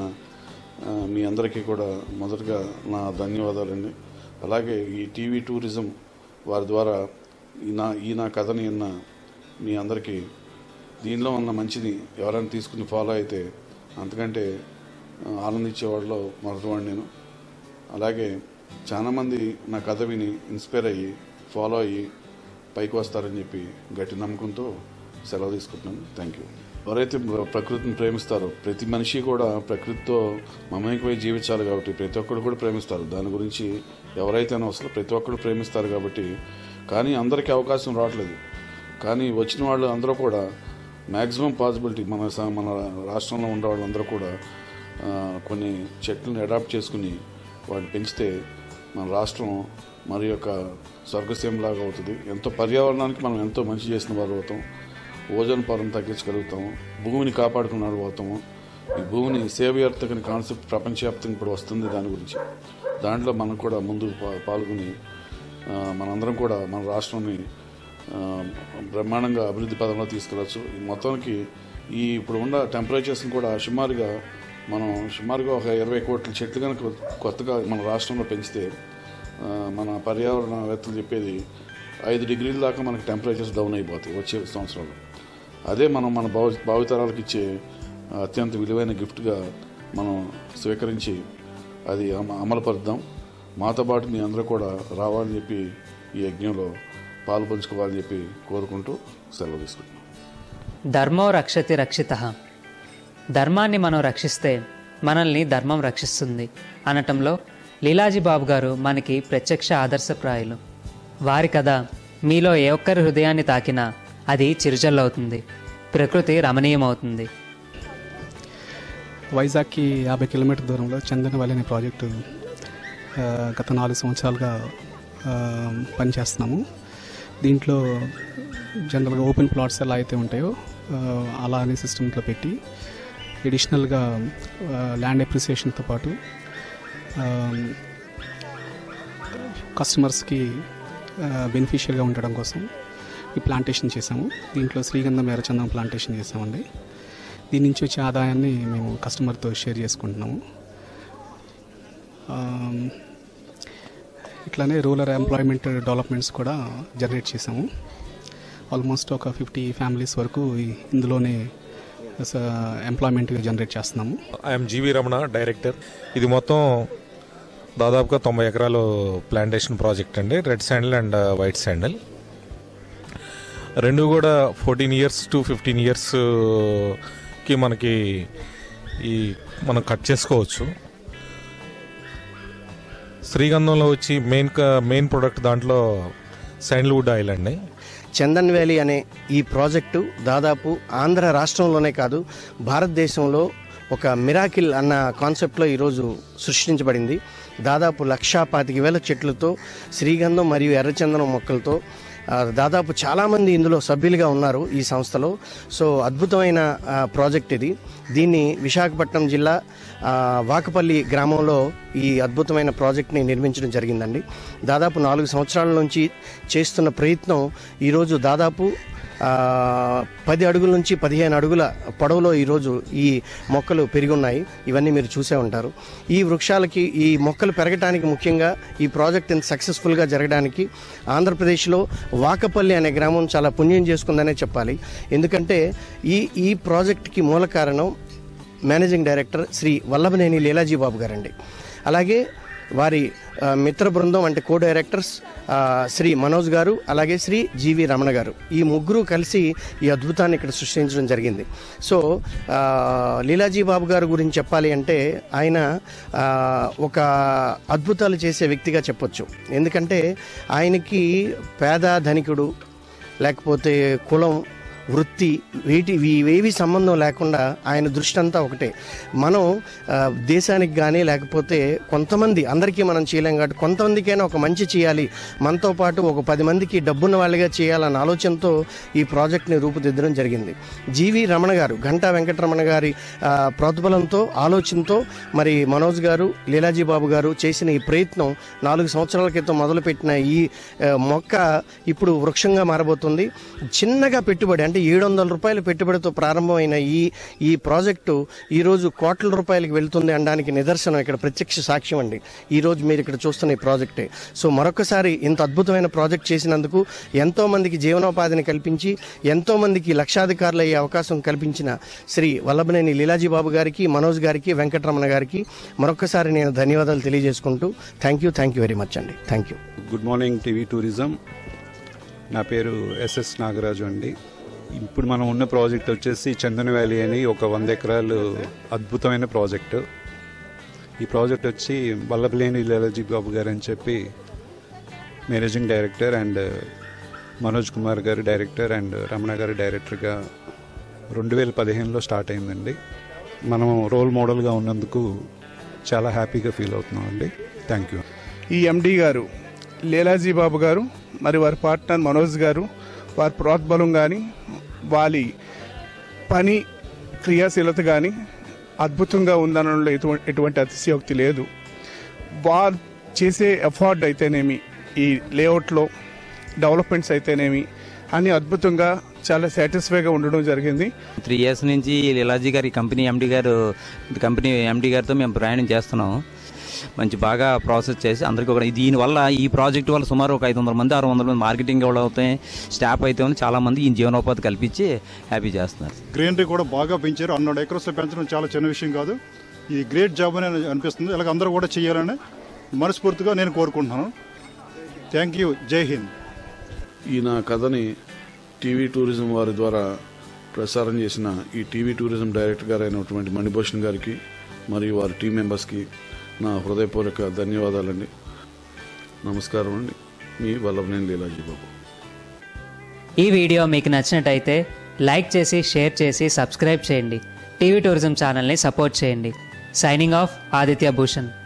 ఆ, మీ అందరికీ కూడా మొదటగా నా ధన్యవాదాలండి అలాగే ఈ టీవీ టూరిజం వారి ద్వారా ఈ నా ఈ నా కథని విన్న మీ అందరికీ దీనిలో ఉన్న మంచిని ఎవరైనా తీసుకుని ఫాలో అయితే అంతకంటే ఆ, ఆనందించేవాడిలో మొదటివాడిని నేను అలాగే చాలామంది నా కథ విని ఇన్స్పైర్ అయ్యి ఫాలో అయ్యి పైకి వస్తారని చెప్పి గట్టి నమ్మకంతో సెలవు తీసుకుంటున్నాను థ్యాంక్ యూ ఎవరైతే ప్ర- ప్రకృతిని ప్రేమిస్తారో ప్రతి మనిషి కూడా ప్రకృతితో మమేకమై జీవించాలి కాబట్టి ప్రతి ఒక్కరు కూడా ప్రేమిస్తారు దాని గురించి ఎవరైతే అవసరం ప్రతి ఒక్కరు ప్రేమిస్తారు కాబట్టి కానీ అందరికీ అవకాశం రావట్లేదు కానీ వచ్చిన వాళ్ళు అందరూ కూడా మ్యాక్సిమం పాసిబిలిటీ మన స- మన రాష్ట్రంలో ఉన్న వాళ్ళందరూ కూడా ఆ, కొన్ని చెట్లను అడాప్ట్ చేసుకుని వాటిని పెంచితే మన రాష్ట్రం మరి యొక్క స్వర్గసీమలాగా అవుతుంది ఎంతో పర్యావరణానికి మనం ఎంతో మంచి చేసిన వారు అవుతాం ఓజోన్ పొరం తగ్గించగలుగుతాము భూమిని కాపాడుకున్న వాళ్ళు అవుతాము ఈ భూమిని సేవయార్థకని కాన్సెప్ట్ ప్రపంచవ్యాప్తంగా ఇప్పుడు వస్తుంది దాని గురించి దాంట్లో మనం కూడా ముందు పా- పాల్గొని ఆ, మనందరం కూడా మన రాష్ట్రాన్ని ఆ, బ్రహ్మాండంగా అభివృద్ధి పదంలో తీసుకెళ్ళచ్చు ఈ మొత్తానికి ఈ ఇప్పుడు ఉన్న టెంపరేచర్స్ని కూడా సుమారుగా మనం సుమారుగా ఒక ఇరవై కోట్ల చెట్లు కనుక కొత్తగా మన రాష్ట్రంలో పెంచితే ఆ, మన పర్యావరణవేత్తలు చెప్పేది ఐదు డిగ్రీల దాకా మనకి టెంపరేచర్స్ డౌన్ అయిపోతాయి వచ్చే సంవత్సరాలు అదే మనం మన భావి భావితరాలకు ఇచ్చే అత్యంత విలువైన గిఫ్ట్గా మనం స్వీకరించి అది అమ అమలుపరుద్దాం మాతో పాటు మీ అందరూ కూడా రావాలని చెప్పి ఈ యజ్ఞంలో పాలు పంచుకోవాలని చెప్పి కోరుకుంటూ సెలవు తీసుకుంటున్నాం ధర్మో రక్షతి రక్షిత ధర్మాన్ని మనం రక్షిస్తే మనల్ని ధర్మం రక్షిస్తుంది అనటంలో లీలాజీ బాబు గారు మనకి ప్రత్యక్ష ఆదర్శప్రాయులు వారి కథ మీలో ఏ ఒక్కరి హృదయాన్ని తాకినా అది చిరుజల్లవుతుంది ప్రకృతి రమణీయమవుతుంది వైజాగ్కి యాభై కిలోమీటర్ దూరంలో చందనవల్లి అనే ప్రాజెక్టు ఆ, గత నాలుగు సంవత్సరాలుగా ఆ, పనిచేస్తున్నాము దీంట్లో జనరల్గా ఓపెన్ ప్లాట్స్ ఎలా అయితే ఉంటాయో ఆ, అలా అనే సిస్టమ్లో పెట్టి ఎడిషనల్గా ల్యాండ్ అప్రిసియేషన్తో పాటు ఆ, కస్టమర్స్కి బెనిఫిషియల్గా ఉండడం కోసం ఈ ప్లాంటేషన్ చేసాము దీంట్లో శ్రీగంధం ఎర్రచందనం ప్లాంటేషన్ చేసామండి దీని నుంచి వచ్చే ఆదాయాన్ని మేము కస్టమర్తో షేర్ చేసుకుంటున్నాము ఆమ్, ఇట్లానే రూరల్ ఎంప్లాయ్మెంట్ డెవలప్మెంట్స్ కూడా జనరేట్ చేసాము ఆల్మోస్ట్ ఒక ఫిఫ్టీ ఫ్యామిలీస్ వరకు ఈ- ఇందులోనే ఎంప్లాయ్మెంట్ జనరేట్ చేస్తున్నాము ఐఎమ్ జీవి రమణ డైరెక్టర్ ఇది మొత్తం దాదాపుగా తొంభై ఎకరాలు ప్లాంటేషన్ ప్రాజెక్ట్ అండి red sandal and white sandal రెండు కూడా ఫోర్టీన్ ఇయర్స్ టు ఫిఫ్టీన్ ఇయర్స్కి మనకి ఈ మనం కట్ చేసుకోవచ్చు శ్రీగంధంలో వచ్చి మెయిన్ మెయిన్ ప్రొడక్ట్ దాంట్లో శాండల్వుడ్ ఆయిల్ అండి చందన్ వ్యాలీ అనే ఈ ప్రాజెక్టు దాదాపు ఆంధ్ర రాష్ట్రంలోనే కాదు భారతదేశంలో ఒక మిరాకిల్ అన్న కాన్సెప్ట్లో ఈరోజు సృష్టించబడింది దాదాపు లక్షా పాతిక వేల చెట్లతో శ్రీగంధం మరియు ఎర్రచందనం మొక్కలతో ఆ, దాదాపు చాలామంది ఇందులో సభ్యులుగా ఉన్నారు ఈ సంస్థలో సో అద్భుతమైన ఆ, ప్రాజెక్ట్ ఇది దీన్ని విశాఖపట్నం జిల్లా ఆ, వాకపల్లి గ్రామంలో ఈ అద్భుతమైన ప్రాజెక్ట్ని నిర్మించడం జరిగిందండి దాదాపు నాలుగు సంవత్సరాల నుంచి చేస్తున్న ప్రయత్నం ఈరోజు దాదాపు ఆ, పది అడుగుల నుంచి పదిహేను అడుగుల పొడవులో ఈరోజు ఈ మొక్కలు పెరిగి ఉన్నాయి ఇవన్నీ మీరు చూసే ఉంటారు ఈ వృక్షాలకి ఈ మొక్కలు పెరగడానికి ముఖ్యంగా ఈ ప్రాజెక్ట్ ఇంత సక్సెస్ఫుల్గా జరగడానికి ఆంధ్రప్రదేశ్లో వాకపల్లి అనే గ్రామం చాలా పుణ్యం చేసుకుందనే చెప్పాలి ఎందుకంటే ఈ ఈ ప్రాజెక్ట్కి మూల కారణం మేనేజింగ్ డైరెక్టర్ శ్రీ వల్లభనేని లీలాజీ బాబు గారండి అలాగే వారి ఆ, మిత్ర బృందం అంటే కో డైరెక్టర్స్ ఆ, శ్రీ మనోజ్ గారు అలాగే శ్రీ జీవి రమణ గారు ఈ ముగ్గురు కలిసి ఈ అద్భుతాన్ని ఇక్కడ సృష్టించడం జరిగింది సో ఆ, లీలాజీ బాబు గారు గురించి చెప్పాలి అంటే ఆయన ఆ, ఒక అద్భుతాలు చేసే వ్యక్తిగా చెప్పొచ్చు ఎందుకంటే ఆయనకి పేద ధనికుడు లేకపోతే కులం వృత్తి వీటి ఇవేవి సంబంధం లేకుండా ఆయన దృష్టి అంతా ఒకటే మనం ఆ, దేశానికి కానీ లేకపోతే కొంతమంది అందరికీ మనం చేయలేం కాబట్టి కొంతమందికైనా ఒక మంచి చేయాలి మనతో పాటు ఒక పది మందికి డబ్బున్న వాళ్ళగా చేయాలన్న ఆలోచనతో ఈ ప్రాజెక్ట్ని రూపుదిద్దడం జరిగింది జీవి రమణ గారు ఘంటా వెంకటరమణ గారి ఆ, ప్రోద్బలంతో ఆలోచనతో మరి మనోజ్ గారు లీలాజీ బాబు గారు చేసిన ఈ ప్రయత్నం నాలుగు సంవత్సరాల క్రితం మొదలుపెట్టిన ఈ ఆ, మొక్క ఇప్పుడు వృక్షంగా మారబోతుంది చిన్నగా పెట్టుబడి అంటే ఏడు వందల రూపాయల పెట్టుబడితో ప్రారంభమైన ఈ ఈ ప్రాజెక్టు ఈరోజు కోట్ల రూపాయలకి వెళ్తుంది అనడానికి నిదర్శనం ఇక్కడ ప్రత్యక్ష సాక్ష్యం అండి ఈరోజు మీరు ఇక్కడ చూస్తున్న ఈ ప్రాజెక్టే సో మరొకసారి ఇంత అద్భుతమైన ప్రాజెక్ట్ చేసినందుకు ఎంతో మందికి జీవనోపాధిని కల్పించి ఎంతో మందికి లక్షాధికారులు అయ్యే అవకాశం కల్పించిన శ్రీ వల్లభనేని లీలాజీ బాబు గారికి మనోజ్ గారికి వెంకటరమణ గారికి మరొకసారి నేను ధన్యవాదాలు తెలియజేసుకుంటూ thank you thank you very much అండి thank you good morning TV tourism నా పేరు ఎస్ఎస్ నాగరాజు అండి ఇప్పుడు మనం ఉన్న ప్రాజెక్ట్ వచ్చేసి చందన వ్యాలీ అని ఒక వంద ఎకరాలు అద్భుతమైన ప్రాజెక్టు ఈ ప్రాజెక్ట్ వచ్చి వల్లభలేని లీలాజీ బాబు గారు అని చెప్పి managing director and Manoj Kumar గారు డైరెక్టర్ అండ్ రమణ గారు డైరెక్టర్గా రెండు వేల పదిహేనులో స్టార్ట్ అయిందండి మనం రోల్ మోడల్గా ఉన్నందుకు చాలా హ్యాపీగా ఫీల్ అవుతున్నాం అండి థ్యాంక్ యూ ఈ ఎండి గారు లీలాజీ బాబు గారు మరి వారి పార్ట్నర్ మనోజ్ గారు వారి ప్రోద్బలం కానీ వారి పని క్రియాశీలత కానీ అద్భుతంగా ఉందనడంలో ఎటువంటి ఎటువంటి అతిశయోక్తి లేదు వారు చేసే ఎఫర్ట్ అయితేనేమి ఈ లేఅవుట్లో డెవలప్మెంట్స్ అయితేనేమి అన్ని అద్భుతంగా చాలా సాటిస్ఫైగా ఉండడం జరిగింది త్రీ ఇయర్స్ నుంచి లీలాజీ గారి కంపెనీ ఎండి గారు కంపెనీ ఎండి గారితో మేము ప్రయాణం చేస్తున్నాం మంచి బాగా ప్రాసెస్ చేసి అందరికీ ఒక దీనివల్ల ఈ ప్రాజెక్ట్ వల్ల సుమారు ఒక ఐదు వందల మంది ఆరు వందల మంది మార్కెటింగ్ వాళ్ళు అవుతాయి స్టాఫ్ అయితే ఉంది చాలా మంది ఈ జీవనోపాధి కల్పించి హ్యాపీ చేస్తున్నారు గ్రీనరీ కూడా బాగా పెంచారు హండ్రెడ్ ఎకర్స్ పెంచడం చాలా చిన్న విషయం కాదు ఇది గ్రేట్ జాబ్ అని అనిపిస్తుంది ఇలాగ అందరూ కూడా చేయాలని మనస్ఫూర్తిగా నేను కోరుకుంటున్నాను థ్యాంక్ యూ జై హింద్ ఈ నా కథని టీవీ టూరిజం వారి ద్వారా ప్రసారం చేసిన ఈ టీవీ టూరిజం డైరెక్టర్ గారు అయినటువంటి మణిభూషణ్ గారికి మరియు వారి టీం మెంబర్స్కి నా హృదయపూర్వక ధన్యవాదాలండి నమస్కారం అండి మీ వల్లభనేని లీలాజీ బాబు ఈ వీడియో మీకు నచ్చినట్టయితే లైక్ చేసి షేర్ చేసి సబ్స్క్రైబ్ చేయండి టీవీ టూరిజం ఛానల్ని సపోర్ట్ చేయండి సైనింగ్ ఆఫ్ ఆదిత్య భూషణ్